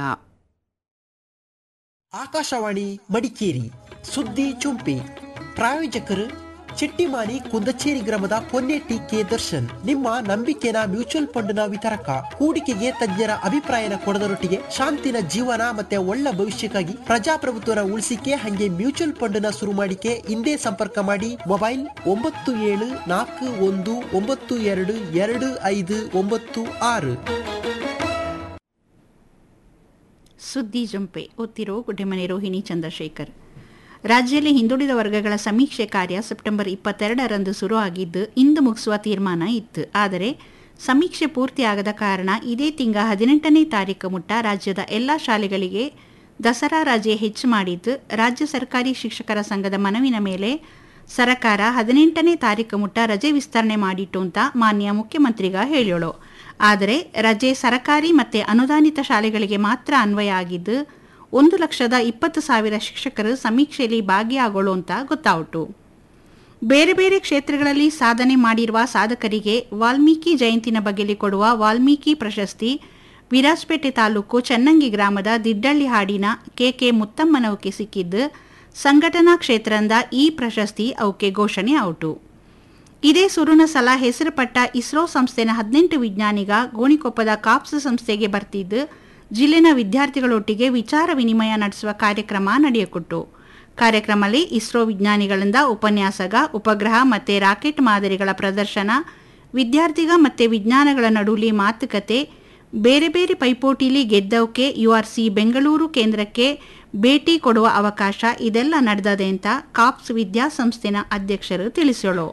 ಆಕಾಶವಾಣಿ ಮಡಿಕೇರಿ ಸುದ್ದಿ ಚುಂಪಿ ಪ್ರಾಯೋಜಕರು ಚಿಟ್ಟಿಮಾನಿ ಕುಂದಚೇರಿ ಗ್ರಾಮದ ಪೊನ್ನೆಟ್ಟಿ ಕೆ ದರ್ಶನ್ ನಿಮ್ಮ ನಂಬಿಕೆನ ಮ್ಯೂಚುವಲ್ ಫಂಡ್ನ ವಿತರಕ ಹೂಡಿಕೆಗೆ ತಜ್ಞರ ಅಭಿಪ್ರಾಯನ ಕೊಡದರೊಟ್ಟಿಗೆ ಶಾಂತಿನ ಜೀವನ ಮತ್ತೆ ಒಳ್ಳೆ ಭವಿಷ್ಯಕ್ಕಾಗಿ ಪ್ರಜಾಪ್ರಭುತ್ವನ ಉಳಿಸಿಕೆ ಹಂಗೆ ಮ್ಯೂಚುವಲ್ ಫಂಡ್ನ ಶುರು ಮಾಡಿಕೆ ಹಿಂದೆ ಸಂಪರ್ಕ ಮಾಡಿ ಮೊಬೈಲ್ ಒಂಬತ್ತು ಏಳು ನಾಲ್ಕು ಒಂದು ಒಂಬತ್ತು ಎರಡು ಎರಡು ಐದು ಒಂಬತ್ತು ಆರು ಸುದ್ದಿ ಜಂಪೆ ಓದ್ತಿರೋ ಗುಡ್ಡೆಮನೆ ರೋಹಿಣಿ ಚಂದ್ರಶೇಖರ್ ರಾಜ್ಯದಲ್ಲಿ ಹಿಂದುಳಿದ ವರ್ಗಗಳ ಸಮೀಕ್ಷೆ ಕಾರ್ಯ ಸೆಪ್ಟೆಂಬರ್ ಇಪ್ಪತ್ತೆರಡರಂದು ಶುರು ಆಗಿದ್ದು ಇಂದು ಮುಗಿಸುವ ತೀರ್ಮಾನ ಇತ್ತು ಆದರೆ ಸಮೀಕ್ಷೆ ಪೂರ್ತಿಯಾಗದ ಕಾರಣ ಇದೇ ತಿಂಗಳ ಹದಿನೆಂಟನೇ ತಾರೀಕು ಮುಟ್ಟ ರಾಜ್ಯದ ಎಲ್ಲ ಶಾಲೆಗಳಿಗೆ ದಸರಾ ರಜೆ ಹೆಚ್ಚು ಮಾಡಿದ್ದು ರಾಜ್ಯ ಸರ್ಕಾರಿ ಶಿಕ್ಷಕರ ಸಂಘದ ಮನವಿನ ಮೇಲೆ ಸರಕಾರ ಹದಿನೆಂಟನೇ ತಾರೀಕು ಮುಟ್ಟ ರಜೆ ವಿಸ್ತರಣೆ ಮಾಡಿಟ್ಟು ಅಂತ ಮಾನ್ಯ ಮುಖ್ಯಮಂತ್ರಿಗ ಹೇಳೋಳು ಆದರೆ ರಜೆ ಸರಕಾರಿ ಮತ್ತು ಅನುದಾನಿತ ಶಾಲೆಗಳಿಗೆ ಮಾತ್ರ ಅನ್ವಯ ಆಗಿದ್ದು ಒಂದು ಲಕ್ಷದ ಇಪ್ಪತ್ತು ಸಾವಿರ ಶಿಕ್ಷಕರು ಸಮೀಕ್ಷೆಯಲ್ಲಿ ಭಾಗಿಯಾಗೋಳು ಅಂತ ಗೊತ್ತಾಯಿತು ಬೇರೆ ಬೇರೆ ಕ್ಷೇತ್ರಗಳಲ್ಲಿ ಸಾಧನೆ ಮಾಡಿರುವ ಸಾಧಕರಿಗೆ ವಾಲ್ಮೀಕಿ ಜಯಂತಿನ ಬಗೆಯಲ್ಲಿ ಕೊಡುವ ವಾಲ್ಮೀಕಿ ಪ್ರಶಸ್ತಿ ವಿರಾಜಪೇಟೆ ತಾಲೂಕು ಚೆನ್ನಂಗಿ ಗ್ರಾಮದ ದಿಡ್ಡಳ್ಳಿ ಹಾಡಿನ ಕೆಕೆ ಮುತ್ತಮ್ಮನವಕ್ಕೆ ಸಿಕ್ಕಿದ್ದು ಸಂಘಟನಾ ಕ್ಷೇತ್ರದಿಂದ ಈ ಪ್ರಶಸ್ತಿ ಅವಕ್ಕೆ ಘೋಷಣೆ ಔಟು ಇದೇ ಸುರುನ ಸಲ ಹೆಸರುಪಟ್ಟ ಇಸ್ರೋ ಸಂಸ್ಥೆನ ಹದಿನೆಂಟು ವಿಜ್ಞಾನಿಗ ಗೋಣಿಕೊಪ್ಪದ ಕಾಪ್ಸ್ ಸಂಸ್ಥೆಗೆ ಬರ್ತಿದ್ದು ಜಿಲ್ಲೆನ ವಿದ್ಯಾರ್ಥಿಗಳೊಟ್ಟಿಗೆ ವಿಚಾರ ವಿನಿಮಯ ನಡೆಸುವ ಕಾರ್ಯಕ್ರಮ ನಡೆಯಕೊಟ್ಟು ಕಾರ್ಯಕ್ರಮದಲ್ಲಿ ಇಸ್ರೋ ವಿಜ್ಞಾನಿಗಳಿಂದ ಉಪನ್ಯಾಸಗ ಉಪಗ್ರಹ ಮತ್ತು ರಾಕೆಟ್ ಮಾದರಿಗಳ ಪ್ರದರ್ಶನ ವಿದ್ಯಾರ್ಥಿಗ ಮತ್ತು ವಿಜ್ಞಾನಗಳ ನಡುವೆ ಮಾತುಕತೆ ಬೇರೆ ಬೇರೆ ಪೈಪೋಟಿಲಿ ಗೆದ್ದವಕ್ಕೆ ಯು ಆರ್ ಸಿ ಬೆಂಗಳೂರು ಕೇಂದ್ರಕ್ಕೆ ಭೇಟಿ ಕೊಡುವ ಅವಕಾಶ ಇದೆಲ್ಲ ನಡೆದದೆ ಅಂತ ಕಾಪ್ಸ್ ವಿದ್ಯಾಸಂಸ್ಥೆನ ಅಧ್ಯಕ್ಷರು ತಿಳಿಸೋಳು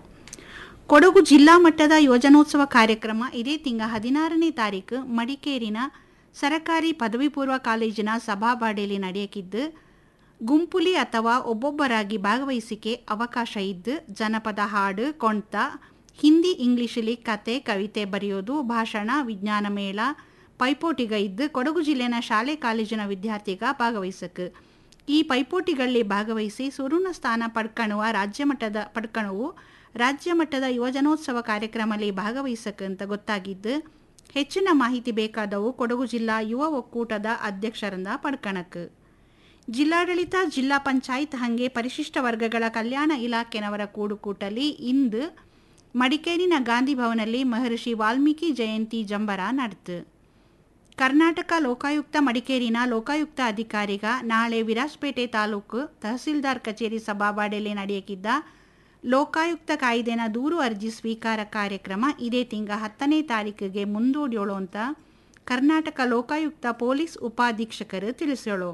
ಕೊಡಗು ಜಿಲ್ಲಾ ಮಟ್ಟದ ಯೋಜನೋತ್ಸವ ಕಾರ್ಯಕ್ರಮ ಇದೇ ತಿಂಗ ಹದಿನಾರನೇ ತಾರೀಕು ಮಡಿಕೇರಿನ ಸರಕಾರಿ ಪದವಿ ಪೂರ್ವ ಕಾಲೇಜಿನ ಸಭಾಬಾಡೆಯಲ್ಲಿ ನಡೆಯಕಿದ್ದು ಗುಂಪುಲಿ ಅಥವಾ ಒಬ್ಬೊಬ್ಬರಾಗಿ ಭಾಗವಹಿಸಿಕೆ ಅವಕಾಶ ಇದ್ದು ಜನಪದ ಹಾಡು ಕೊಂಡ್ತ ಹಿಂದಿ ಇಂಗ್ಲಿಷಲ್ಲಿ ಕತೆ ಕವಿತೆ ಬರೆಯೋದು ಭಾಷಣ ವಿಜ್ಞಾನ ಮೇಳ ಪೈಪೋಟಿಗ ಇದ್ದು ಕೊಡಗು ಜಿಲ್ಲೆನ ಶಾಲೆ ಕಾಲೇಜಿನ ವಿದ್ಯಾರ್ಥಿಗ ಭಾಗವಹಿಸಕ್ಕೆ ಈ ಪೈಪೋಟಿಗಳಲ್ಲಿ ಭಾಗವಹಿಸಿ ಸುರುಣ ಸ್ಥಾನ ಪಡ್ಕಣುವ ರಾಜ್ಯ ಮಟ್ಟದ ಪಡ್ಕಣವು ರಾಜ್ಯ ಮಟ್ಟದ ಯೋಜನೋತ್ಸವ ಕಾರ್ಯಕ್ರಮದಲ್ಲಿ ಭಾಗವಹಿಸಕ್ಕಂತ ಗೊತ್ತಾಗಿದ್ದು ಹೆಚ್ಚಿನ ಮಾಹಿತಿ ಬೇಕಾದವು ಕೊಡಗು ಜಿಲ್ಲಾ ಯುವ ಒಕ್ಕೂಟದ ಅಧ್ಯಕ್ಷರಿಂದ ಪಡ್ಕಣಕ್ಕೆ ಜಿಲ್ಲಾಡಳಿತ ಜಿಲ್ಲಾ ಪಂಚಾಯತ್ ಹಂಗೆ ಪರಿಶಿಷ್ಟ ವರ್ಗಗಳ ಕಲ್ಯಾಣ ಇಲಾಖೆನವರ ಕೂಡುಕೂಟಲಿ ಇಂದು ಮಡಿಕೇರಿನ ಗಾಂಧಿ ಭವನಲ್ಲಿ ಮಹರ್ಷಿ ವಾಲ್ಮೀಕಿ ಜಯಂತಿ ಜಂಬರ ನಡೆತು ಕರ್ನಾಟಕ ಲೋಕಾಯುಕ್ತ ಮಡಿಕೇರಿನ ಲೋಕಾಯುಕ್ತ ಅಧಿಕಾರಿಗ ನಾಳೆ ವಿರಾಜಪೇಟೆ ತಾಲೂಕು ತಹಸೀಲ್ದಾರ್ ಕಚೇರಿ ಸಭಾವಾಡೆಯಲ್ಲಿ ನಡೆಯಕಿದ್ದ ಲೋಕಾಯುಕ್ತ ಕಾಯ್ದೆನ ದೂರು ಅರ್ಜಿ ಸ್ವೀಕಾರ ಕಾರ್ಯಕ್ರಮ ಇದೇ ತಿಂಗ ಹತ್ತನೇ ತಾರೀಕಿಗೆ ಮುಂದೂಡ್ಯೋಳು ಅಂತ ಕರ್ನಾಟಕ ಲೋಕಾಯುಕ್ತ ಪೊಲೀಸ್ ಉಪಾಧೀಕ್ಷಕರು ತಿಳಿಸೋಳು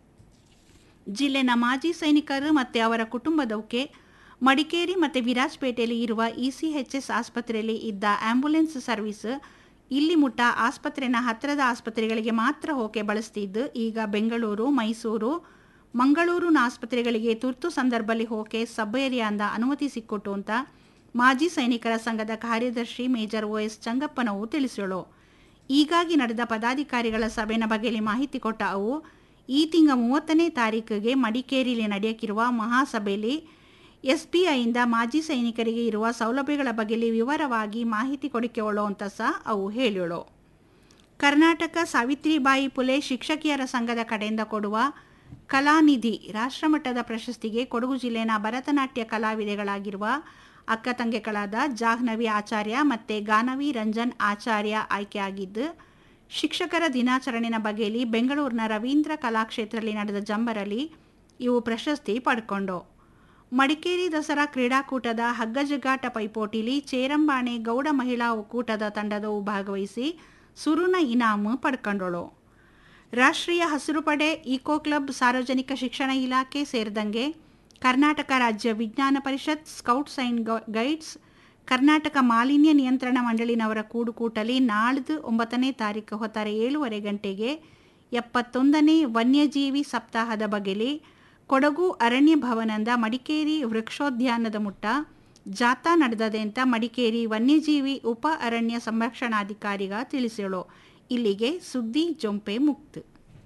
ಜಿಲ್ಲೆನ ಮಾಜಿ ಸೈನಿಕರು ಮತ್ತು ಅವರ ಕುಟುಂಬದವಕ್ಕೆ ಮಡಿಕೇರಿ ಮತ್ತು ವಿರಾಜಪೇಟೆಯಲ್ಲಿ ಇರುವ ಇಸಿಎಚ್ಎಸ್ ಆಸ್ಪತ್ರೆಯಲ್ಲಿ ಇದ್ದ ಆಂಬ್ಯುಲೆನ್ಸ್ ಸರ್ವಿಸ್ ಇಲ್ಲಿ ಮುಟ್ಟ ಆಸ್ಪತ್ರೆನ ಹತ್ತಿರದ ಆಸ್ಪತ್ರೆಗಳಿಗೆ ಮಾತ್ರ ಹೋಕೆ ಬಳಸ್ತಿದ್ದು ಈಗ ಬೆಂಗಳೂರು ಮೈಸೂರು ಮಂಗಳೂರಿನ ಆಸ್ಪತ್ರೆಗಳಿಗೆ ತುರ್ತು ಸಂದರ್ಭದಲ್ಲಿ ಹೋಕೆ ಸಬ್ ಏರಿಯಾದಿಂದ ಅನುಮತಿ ಸಿಕ್ಕೊಟ್ಟು ಅಂತ ಮಾಜಿ ಸೈನಿಕರ ಸಂಘದ ಕಾರ್ಯದರ್ಶಿ ಮೇಜರ್ ಒ ಎಸ್ ಚಂಗಪ್ಪನವು ತಿಳಿಸೋಳು ಈಗಾಗಿ ನಡೆದ ಪದಾಧಿಕಾರಿಗಳ ಸಭೆನ ಬಗೆಯಲ್ಲಿ ಮಾಹಿತಿ ಕೊಟ್ಟ ಅವು ಈ ತಿಂಗ ಮೂವತ್ತನೇ ತಾರೀಕಿಗೆ ಮಡಿಕೇರಿಯಲ್ಲಿ ನಡೆಯಕ್ಕಿರುವ ಮಹಾಸಭೆಯಲ್ಲಿ ಎಸ್ಬಿಐಯಿಂದ ಮಾಜಿ ಸೈನಿಕರಿಗೆ ಇರುವ ಸೌಲಭ್ಯಗಳ ಬಗೆಯಲ್ಲಿ ವಿವರವಾಗಿ ಮಾಹಿತಿ ಕೊಡಿಕೆವಳು ಅಂತ ಸಹ ಅವು ಹೇಳೋಳು ಕರ್ನಾಟಕ ಸಾವಿತ್ರಿಬಾಯಿ ಪುಲೆ ಶಿಕ್ಷಕಿಯರ ಸಂಘದ ಕಡೆಯಿಂದ ಕೊಡುವ ಕಲಾನಿಧಿ ರಾಷ್ಟ್ರಮಟ್ಟದ ಪ್ರಶಸ್ತಿಗೆ ಕೊಡಗು ಜಿಲ್ಲೆನ ಭರತನಾಟ್ಯ ಕಲಾವಿದೆಗಳಾಗಿರುವ ಅಕ್ಕ ತಂಗೆಗಳಾದ ಜಾಹ್ನವಿ ಆಚಾರ್ಯ ಮತ್ತು ಗಾನವಿ ರಂಜನ್ ಆಚಾರ್ಯ ಆಯ್ಕೆಯಾಗಿದ್ದು ಶಿಕ್ಷಕರ ದಿನಾಚರಣೆನ ಬಗೆಯಲ್ಲಿ ಬೆಂಗಳೂರಿನ ರವೀಂದ್ರ ಕಲಾಕ್ಷೇತ್ರದಲ್ಲಿ ನಡೆದ ಜಂಬರಲ್ಲಿ ಇವು ಪ್ರಶಸ್ತಿ ಪಡ್ಕೊಂಡು ಮಡಿಕೇರಿ ದಸರಾ ಕ್ರೀಡಾಕೂಟದ ಹಗ್ಗಜಗ್ಗಾಟ ಪೈಪೋಟಿಲಿ ಚೇರಂಬಾಣೆ ಗೌಡ ಮಹಿಳಾ ಒಕ್ಕೂಟದ ತಂಡದವು ಭಾಗವಹಿಸಿ ಸುರುನ ಇನಾಮು ಪಡ್ಕೊಂಡಳು ರಾಷ್ಟ್ರೀಯ ಹಸಿರು ಪಡೆ ಈಕೋ ಕ್ಲಬ್ ಸಾರ್ವಜನಿಕ ಶಿಕ್ಷಣ ಇಲಾಖೆ ಸೇರಿದಂಗೆ ಕರ್ನಾಟಕ ರಾಜ್ಯ ವಿಜ್ಞಾನ ಪರಿಷತ್ ಸ್ಕೌಟ್ಸ್ ಆ್ಯಂಡ್ ಗೈಡ್ಸ್ ಕರ್ನಾಟಕ ಮಾಲಿನ್ಯ ನಿಯಂತ್ರಣ ಮಂಡಳಿನವರ ಕೂಡುಕೂಟಲಿ ನಾಳ್ದು ಒಂಬತ್ತನೇ ತಾರೀಕು ಹೊತ್ತಾರೆ ಏಳುವರೆ ಗಂಟೆಗೆ ಎಪ್ಪತ್ತೊಂದನೇ ವನ್ಯಜೀವಿ ಸಪ್ತಾಹದ ಬಗೆಲಿ ಕೊಡಗು ಅರಣ್ಯ ಭವನದ ಮಡಿಕೇರಿ ವೃಕ್ಷೋದ್ಯಾನದ ಮುಟ್ಟ ಜಾಥಾ ನಡೆದದೆ ಅಂತ ಮಡಿಕೇರಿ ವನ್ಯಜೀವಿ ಉಪ ಅರಣ್ಯ ಸಂರಕ್ಷಣಾಧಿಕಾರಿಗ ತಿಳಿಸೋಳು ಇಲ್ಲಿಗೆ ಸುದ್ದಿ ಜೊಂಪೆ ಮುಕ್ತು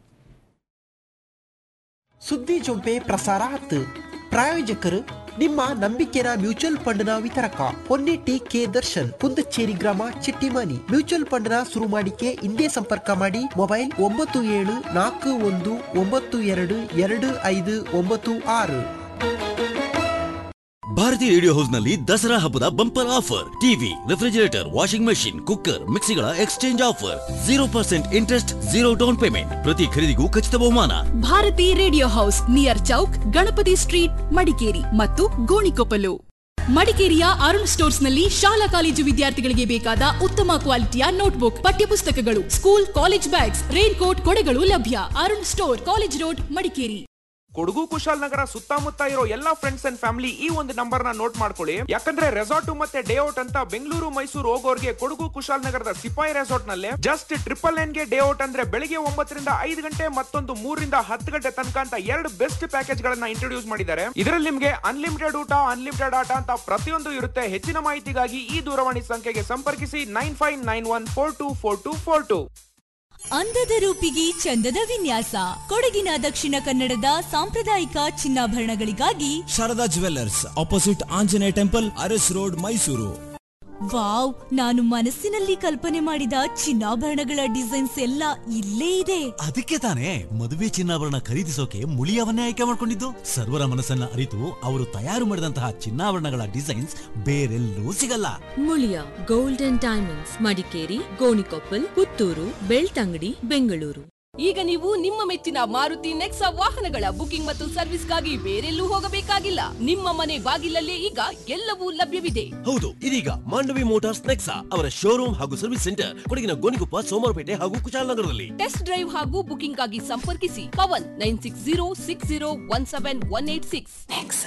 ಸುದ್ದಿ ಜೊಂಪೆ ಪ್ರಸಾರ ಹತ್ತು ಪ್ರಾಯೋಜಕರು ನಿಮ್ಮ ನಂಬಿಕೆನ ಮ್ಯೂಚುವಲ್ ಫಂಡ್ನ ವಿತರಕ ಹೊನ್ನೆಟ್ಟಿ ಕೆ ದರ್ಶನ್ ಪುಂದಚೇರಿ ಗ್ರಾಮ ಚಿಟ್ಟಿಮನಿ ಮ್ಯೂಚುವಲ್ ಫಂಡ್ನ ಶುರು ಮಾಡಿಕೆ ಇಂದೇ ಸಂಪರ್ಕ ಮಾಡಿ ಮೊಬೈಲ್ ಒಂಬತ್ತು ಏಳು ನಾಲ್ಕು ಒಂದು ಒಂಬತ್ತು ಎರಡು ಎರಡು ಐದು ಒಂಬತ್ತು ಆರು ಭಾರತಿ ರೇಡಿಯೋ ಹೌಸ್ ನಲ್ಲಿ ದಸರಾ ಹಬ್ಬದ bumper offer TV refrigerator washing machine cooker ಮಿಕ್ಸಿಗಳ exchange offer zero percent interest zero down payment ಪ್ರತಿ ಖರೀದಿಗೂ ಖಚಿತ ಬಹುಮಾನ Bharati radio house near chowk Ganapati street Madikeri ಮತ್ತು ಗೋಣಿಕೊಪ್ಪಲು ಮಡಿಕೇರಿಯ ಅರುಣ್ ಸ್ಟೋರ್ಸ್ ನಲ್ಲಿ ಶಾಲಾ ಕಾಲೇಜು ವಿದ್ಯಾರ್ಥಿಗಳಿಗೆ ಬೇಕಾದ ಉತ್ತಮ ಕ್ವಾಲಿಟಿಯ ನೋಟ್ಬುಕ್ ಪಠ್ಯಪುಸ್ತಕಗಳು school college bags rain coat ಕೊಡೆಗಳು ಲಭ್ಯ Arun store college road Madikeri Kodagu Kushalnagar ಸುತ್ತಮುತ್ತ ಇರೋ ಎಲ್ಲಾ ಫ್ರೆಂಡ್ಸ್ ಅಂಡ್ ಫ್ಯಾಮಿಲಿ ಈ ಒಂದು ನಂಬರ್ ನ ನೋಟ್ ಮಾಡ್ಕೊಳ್ಳಿ ಯಾಕಂದ್ರೆ ರೆಸಾರ್ಟ್ ಮತ್ತೆ ಡೇ ಔಟ್ ಅಂತ ಬೆಂಗಳೂರು ಮೈಸೂರು ಹೋಗೋರ್ಗೆ ಕೊಡಗು ಕುಶಾಲನಗರದ ಸಿಪಾಯಿ ರೆಸಾರ್ಟ್ ನಲ್ಲಿ ಜಸ್ಟ್ ಟ್ರಿಪಲ್ ನೈನ್ ಗೆ ಡೇ ಔಟ್ ಅಂದ್ರೆ ಬೆಳಿಗ್ಗೆ ಒಂಬತ್ತರಿಂದ ಐದು ಗಂಟೆ ಮತ್ತೊಂದು ಮೂರರಿಂದ ಹತ್ತು ಗಂಟೆ ತನಕ ಅಂತ ಎರಡು ಬೆಸ್ಟ್ ಪ್ಯಾಕೇಜ್ ಗಳನ್ನ ಇಂಟ್ರೊಡ್ಯೂಸ್ ಮಾಡಿದ್ದಾರೆ ಇದರಲ್ಲಿ ನಿಮ್ಗೆ ಅನ್ಲಿಮಿಟೆಡ್ ಊಟ ಅನ್ಲಿಮಿಟೆಡ್ ಆಟ ಅಂತ ಪ್ರತಿಯೊಂದು ಇರುತ್ತೆ ಹೆಚ್ಚಿನ ಮಾಹಿತಿಗಾಗಿ ಈ ದೂರವಾಣಿ ಸಂಖ್ಯೆಗೆ ಸಂಪರ್ಕಿಸಿ nine five nine one four two four two four two ಅಂದದ ರೂಪಿಗೆ ಚಂದದ ವಿನ್ಯಾಸ ಕೊಡಗಿನ ದಕ್ಷಿಣ ಕನ್ನಡದ ಸಾಂಪ್ರದಾಯಿಕ ಚಿನ್ನಾಭರಣಗಳಿಗಾಗಿ Sharada jewellers opposite Anjaneya temple Aras road Mysuru wow ನಾನು ಮನಸ್ಸಿನಲ್ಲಿ ಕಲ್ಪನೆ ಮಾಡಿದ ಚಿನ್ನಾಭರಣಗಳ ಡಿಸೈನ್ಸ್ ಎಲ್ಲ ಇಲ್ಲೇ ಇದೆ ಅದಕ್ಕೆ ತಾನೇ ಮದುವೆ ಚಿನ್ನಾಭರಣ ಖರೀದಿಸೋಕೆ ಮುಳಿಯವನ್ನೇ ಆಯ್ಕೆ ಮಾಡ್ಕೊಂಡಿದ್ದು ಸರ್ವರ ಮನಸ್ಸನ್ನ ಅರಿತು ಅವರು ತಯಾರು ಮಾಡಿದಂತಹ ಚಿನ್ನಾಭರಣಗಳ ಡಿಸೈನ್ಸ್ ಬೇರೆಲ್ಲೂ ಸಿಗಲ್ಲ Muliya gold and diamonds Madikeri Gonikoppal Puttur Belthangady Bengaluru ಈಗ ನೀವು ನಿಮ್ಮ ಮೆಚ್ಚಿನ ಮಾರುತಿ ನೆಕ್ಸಾ ವಾಹನಗಳ ಬುಕಿಂಗ್ ಮತ್ತು ಸರ್ವಿಸ್ಗಾಗಿ ಬೇರೆಲ್ಲೂ ಹೋಗಬೇಕಾಗಿಲ್ಲ ನಿಮ್ಮ ಮನೆ ಬಾಗಿಲಲ್ಲೇ ಈಗ ಎಲ್ಲವೂ ಲಭ್ಯವಿದೆ ಹೌದು ಇದೀಗ ಮಾಂಡವಿ ಮೋಟಾರ್ಸ್ ನೆಕ್ಸಾ ಅವರ ಶೋರೂಮ್ ಹಾಗೂ ಸರ್ವಿಸ್ ಸೆಂಟರ್ ಕೊಡಗಿನ ಗೋಣಿಕೊಪ್ಪ ಸೋಮವಾರಪೇಟೆ ಹಾಗೂ ಕುಶಾಲನಗರದಲ್ಲಿ ಟೆಸ್ಟ್ ಡ್ರೈವ್ ಹಾಗೂ ಬುಕಿಂಗ್ ಆಗಿ ಸಂಪರ್ಕಿಸಿ Pavan nine six zero six zero one seven one eight six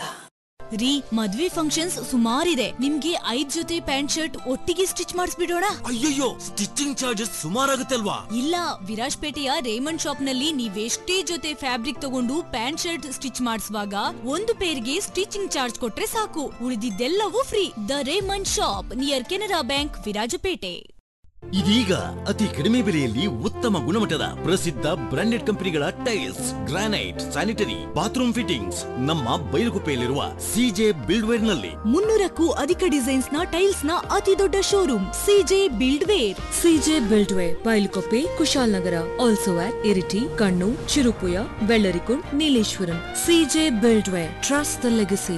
ರೀ ಮದ್ವೆ ಫಂಕ್ಷನ್ಸ್ ಸುಮಾರಿದೆ ನಿಮ್ಗೆ ಐದ್ ಜೊತೆ ಪ್ಯಾಂಟ್ ಶರ್ಟ್ ಒಟ್ಟಿಗೆ ಸ್ಟಿಚ್ ಮಾಡಿಸ್ಬಿಡೋಣ ಅಯ್ಯಯ್ಯೋ ಸ್ಟಿಚಿಂಗ್ ಚಾರ್ಜಸ್ ಸುಮಾರಾಗುತ್ತೆ ಅಲ್ವಾ ಇಲ್ಲ ವಿರಾಜ್ಪೇಟೆಯ ರೇಮಂಡ್ ಶಾಪ್ ನಲ್ಲಿ ನೀವೆಷ್ಟೇ ಜೊತೆ ಫ್ಯಾಬ್ರಿಕ್ ತಗೊಂಡು ಪ್ಯಾಂಟ್ ಶರ್ಟ್ ಸ್ಟಿಚ್ ಮಾಡಿಸುವಾಗ ಒಂದು ಪೇರ್ಗೆ ಸ್ಟಿಚಿಂಗ್ ಚಾರ್ಜ್ ಕೊಟ್ರೆ ಸಾಕು ಉಳಿದಿದ್ದೆಲ್ಲವೂ free the Raymond shop near Canara bank Virajpet ಇದೀಗ ಅತಿ ಕಡಿಮೆ ಬೆಲೆಯಲ್ಲಿ ಉತ್ತಮ ಗುಣಮಟ್ಟದ ಪ್ರಸಿದ್ಧ ಬ್ರಾಂಡೆಡ್ ಕಂಪನಿಗಳ tiles granite sanitary bathroom fittings ನಮ್ಮ ಬೈಲುಗುಪ್ಪೆಯಲ್ಲಿರುವ ಸಿಜೆ ಬಿಲ್ಡ್ವೇರ್ ನಲ್ಲಿ ಮುನ್ನೂರಕ್ಕೂ ಅಧಿಕ ಡಿಸೈನ್ಸ್ ನ ಟೈಲ್ಸ್ ನ ಅತಿ ದೊಡ್ಡ showroom CJ buildware CJ buildware Bailukoppe Kushalnagar also at Iritty Kannur Cherupuzha Vellarikundu Nileshwaram CJ buildware trust the legacy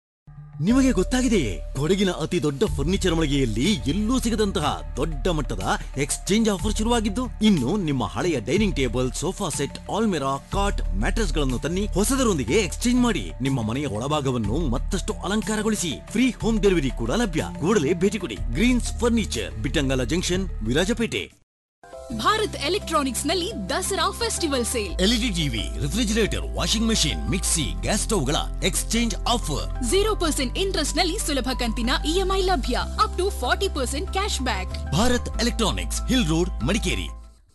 ನಿಮಗೆ ಗೊತ್ತಾಗಿದೆಯೇ ಕೊಡಗಿನ ಅತಿ ದೊಡ್ಡ ಫರ್ನಿಚರ್ ಮಳಿಗೆಯಲ್ಲಿ ಎಲ್ಲೂ ಸಿಗದಂತಹ ದೊಡ್ಡ ಮಟ್ಟದ ಎಕ್ಸ್ಚೇಂಜ್ ಆಫರ್ ಶುರುವಾಗಿದ್ದು ಇನ್ನು ನಿಮ್ಮ ಹಳೆಯ ಡೈನಿಂಗ್ ಟೇಬಲ್ ಸೋಫಾ ಸೆಟ್ ಆಲ್ಮೆರಾ ಕಾಟ್ ಮ್ಯಾಟ್ರೆಸ್ ಗಳನ್ನು ತನ್ನಿ ಹೊಸದರೊಂದಿಗೆ ಎಕ್ಸ್ಚೇಂಜ್ ಮಾಡಿ ನಿಮ್ಮ ಮನೆಯ ಒಳಭಾಗವನ್ನು ಮತ್ತಷ್ಟು ಅಲಂಕಾರಗೊಳಿಸಿ ಫ್ರೀ ಹೋಮ್ ಡೆಲಿವರಿ ಕೂಡ ಲಭ್ಯ ಕೂಡಲೇ ಭೇಟಿ ಕೊಡಿ greens furniture Bittangala junction Virajpet Bharat electronics ನಲ್ಲಿ Dasara festival sale LED TV refrigerator washing machine mixie gas ಸ್ಟವ್ಗಳ exchange offer zero percent interest ನಲ್ಲಿ ಸುಲಭ ಕಂತಿನ ಇಎಂಐ ಲಭ್ಯ up to forty percent cash back Bharat electronics hill road Madikeri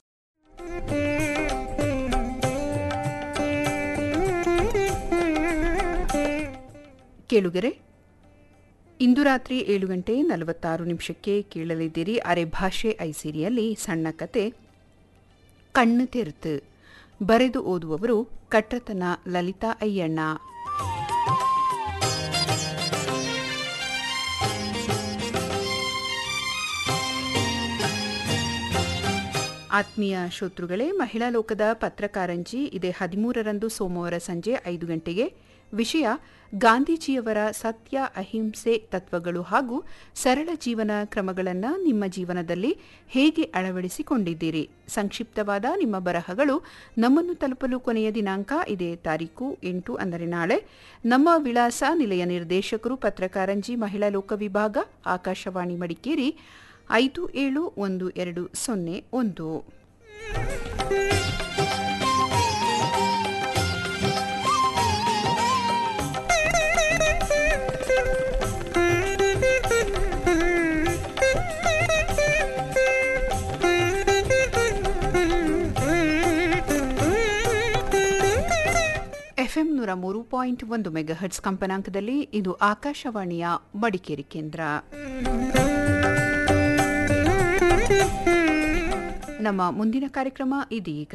ಕೇಳುಗರೆ ಇಂದು ರಾತ್ರಿ ಏಳು ಗಂಟೆ ನಲವತ್ತಾರು ನಿಮಿಷಕ್ಕೆ ಕೇಳಲಿದ್ದೀರಿ ಅರೆ ಭಾಷೆ ಐಸಿರಿಯಲ್ಲಿ ಸಣ್ಣ ಕತೆ ಕಣ್ಣು ತೆರೆತು ಬರೆದು ಓದುವವರು ಕಟ್ರತನ ಲಲಿತಾ ಅಯ್ಯಣ್ಣ ಆತ್ಮೀಯ ಶ್ರೋತೃಗಳೇ ಮಹಿಳಾ ಲೋಕದ ಪತ್ರಕಾರಂಜಿ ಇದೇ ಹದಿಮೂರರಂದು ಸೋಮವಾರ ಸಂಜೆ ಐದು ಗಂಟೆಗೆ ವಿಷಯ ಗಾಂಧೀಜಿಯವರ ಸತ್ಯ ಅಹಿಂಸೆ ತತ್ವಗಳು ಹಾಗೂ ಸರಳ ಜೀವನ ಕ್ರಮಗಳನ್ನು ನಿಮ್ಮ ಜೀವನದಲ್ಲಿ ಹೇಗೆ ಅಳವಡಿಸಿಕೊಂಡಿದ್ದೀರಿ ಸಂಕ್ಷಿಪ್ತವಾದ ನಿಮ್ಮ ಬರಹಗಳು ನಮ್ಮನ್ನು ತಲುಪಲು ಕೊನೆಯ ದಿನಾಂಕ ಇದೇ ತಾರೀಕು ಎಂಟು ಅಂದರೆ ನಾಳೆ ನಮ್ಮ ವಿಳಾಸ ನಿಲಯ ನಿರ್ದೇಶಕರು ಪತ್ರಕಾರಂಜಿ ಮಹಿಳಾ ಲೋಕ ವಿಭಾಗ ಆಕಾಶವಾಣಿ ಮಡಿಕೇರಿ ಐದು ಏಳು ಒಂದು ಎರಡು ಸೊನ್ನೆ ಒಂದು ಎಫ್ಎಂ ನೂರ ಮೂರು ಪಾಯಿಂಟ್ ಒಂದು ಮೆಗಾಹರ್ಟ್ಸ್ ಕಂಪನಾಂಕದಲ್ಲಿ ಇದು ಆಕಾಶವಾಣಿಯ ಮಡಿಕೇರಿ ಕೇಂದ್ರ ನಮ್ಮ ಮುಂದಿನ ಕಾರ್ಯಕ್ರಮ ಇದೀಗ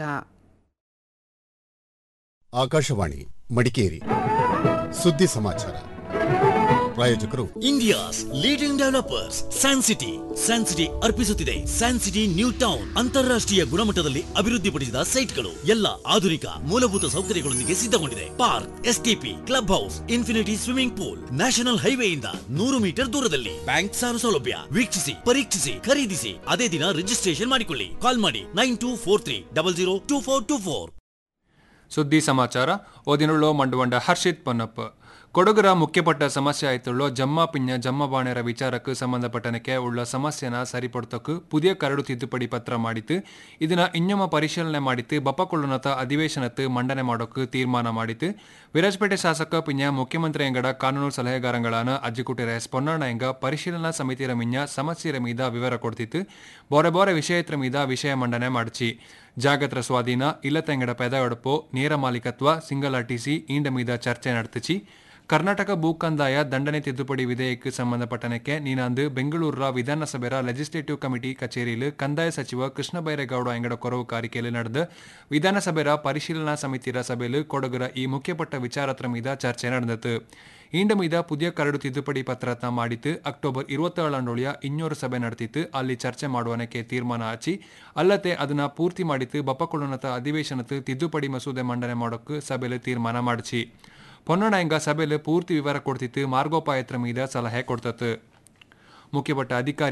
ಆಕಾಶವಾಣಿ ಮಡಿಕೇರಿ ಸುದ್ದಿ ಸಮಾಚಾರ ಪ್ರಾಯೋಜಕರು India's leading developers san city san city ಅರ್ಪಿಸುತ್ತಿದೆ ಸ್ಯಾನ್ ಸಿಟಿ ನ್ಯೂ ಟೌನ್ ಅಂತಾರಾಷ್ಟ್ರೀಯ ಗುಣಮಟ್ಟದಲ್ಲಿ ಅಭಿವೃದ್ಧಿಪಡಿಸಿದ ಸೈಟ್ಗಳು ಎಲ್ಲ ಆಧುನಿಕ ಮೂಲಭೂತ ಸೌಕರ್ಯಗಳೊಂದಿಗೆ ಸಿದ್ಧಗೊಂಡಿದೆ park STP club house infinity swimming pool national ಹೈವೇಯಿಂದ ನೂರು ಮೀಟರ್ ದೂರದಲ್ಲಿ ಬ್ಯಾಂಕ್ ಸಾಲ ಸೌಲಭ್ಯ ವೀಕ್ಷಿಸಿ ಪರೀಕ್ಷಿಸಿ ಖರೀದಿಸಿ ಅದೇ ದಿನ ರಿಜಿಸ್ಟ್ರೇಷನ್ ಮಾಡಿಕೊಳ್ಳಿ ಕಾಲ್ ಮಾಡಿ nine two four three double zero two four two four ಸುದ್ದಿ ಸಮಾಚಾರ ಓದಿನುಳ್ಳೋ ಮಂಡುವಂಡ ಹರ್ಷಿತ್ ಪೊನ್ನಪ್ಪ ಕೊಡಗರ ಮುಖ್ಯಪಟ್ಟ ಸಮಸ್ಯೆ ಆಯ್ತುಳ್ಳೋ ಜಮ್ಮ ಪಿಂಜ ಜಮ್ಮ ಬಾಣೆರ ವಿಚಾರಕ್ಕೆ ಸಂಬಂಧಪಟ್ಟನಕ್ಕೆ ಉಳ್ಳ ಸಮಸ್ಯೆನ ಸರಿಪಡ್ತಕ್ಕೆ ಪುದಿಯ ಕರಡು ತಿದ್ದುಪಡಿ ಪತ್ರ ಮಾಡಿತ್ತು ಇದನ್ನ ಇನ್ನೊಮ್ಮ ಪರಿಶೀಲನೆ ಮಾಡಿತ್ತು ಬಪ್ಪಕೊಳ್ಳುನತ ಅಧಿವೇಶನತ್ತು ಮಂಡನೆ ಮಾಡೋಕೆ ತೀರ್ಮಾನ ಮಾಡಿತ್ತು ವಿರಾಜಪೇಟೆ ಶಾಸಕ ಪಿಂಜ ಮುಖ್ಯಮಂತ್ರಿ ಎಂಗಡ ಕಾನೂನು ಸಲಹೆಗಾರಂಗಳಾನ ಅಜ್ಜಿಕುಟಿರ ಎಸ್ ಪೊನ್ನಣ್ಣ ಎಂಗ ಪರಿಶೀಲನಾ ಸಮಿತಿಯ ಮಿಂಜ ಸಮಸ್ಯೆರ ಮೀದ ವಿವರ ಕೊಡ್ತಿತ್ತು ಬೋರೆ ಬೋರೆ ವಿಷಯತ್ರ ಮೀದ ವಿಷಯ ಮಂಡನೆ ಮಾಡಿಸಿ ಜಾಗತ್ರ ಸ್ವಾಧೀನ ಇಲ್ಲತೆಂಗಡ ಪೆದವಡಪು ನೇರ ಮಾಲೀಕತ್ವ ಸಿಂಗಲ್ ಆರ್ಟಿಸಿ ಇಂಡ ಮೀದ ಚರ್ಚೆ ನಡೆತಿಸಿ ಕರ್ನಾಟಕ ಭೂಕಂದಾಯ ದಂಡನೆ ತಿದ್ದುಪಡಿ ವಿಧೇಯಕಕ್ಕೆ ಸಂಬಂಧಪಟ್ಟನಕ್ಕೆ ನೀನಾಂದು ಬೆಂಗಳೂರ ವಿಧಾನಸಭೆರ ಲೆಜಿಸ್ಲೇಟಿವ್ ಕಮಿಟಿ ಕಚೇರಿಯಲ್ಲಿ ಕಂದಾಯ ಸಚಿವ ಕೃಷ್ಣ ಬೈರೇಗೌಡ ಎಂಗಡ ಕೊರವು ಕಾರಿಕೆಯಲ್ಲಿ ನಡೆದ ವಿಧಾನಸಭೆರ ಪರಿಶೀಲನಾ ಸಮಿತಿರ ಸಭೆಯಲ್ಲಿ ಕೊಡಗರ ಈ ಮುಖ್ಯಪಟ್ಟ ವಿಚಾರತ್ರ ಮೀದ ಚರ್ಚೆ ನಡೆದಿತು ಇಂಡ ಮೀದ ಪುದಿಯ ಕರಡು ತಿದ್ದುಪಡಿ ಪತ್ರತ್ನ ಮಾಡಿತ್ತು ಅಕ್ಟೋಬರ್ ഇരുപത്തേഴാണ്ടോളിയ ಇನ್ನೂರು ಸಭೆ ನಡೆದಿತ್ತು ಅಲ್ಲಿ ಚರ್ಚೆ ಮಾಡುವನಕ್ಕೆ ತೀರ್ಮಾನ ಹಚ್ಚಿ ಅಲ್ಲದೆ ಅದನ್ನ ಪೂರ್ತಿ ಮಾಡಿತ್ತು ಬಪ್ಪಕೊಳ್ಳುನತ ಅಧಿವೇಶನತ್ತು ತಿದ್ದುಪಡಿ ಮಸೂದೆ ಮಂಡನೆ ಮಾಡೋಕ್ಕೆ ಸಭೆಯಲ್ಲಿ ತೀರ್ಮಾನ ಮಾಡಿಸಿ ಪೊನ್ನಣ ಎಂಗ ಸಭೆಯಲ್ಲಿ ಪೂರ್ತಿ ವಿವರ ಕೊಡ್ತಿತ್ತು ಮಾರ್ಗೋಪಾಯತ್ರ ಮೀದ ಸಲಹೆ ಕೊಡ್ತತ್ತು ಮುಖ್ಯಪಟ್ಟ ಅಧಿಕಾರಿ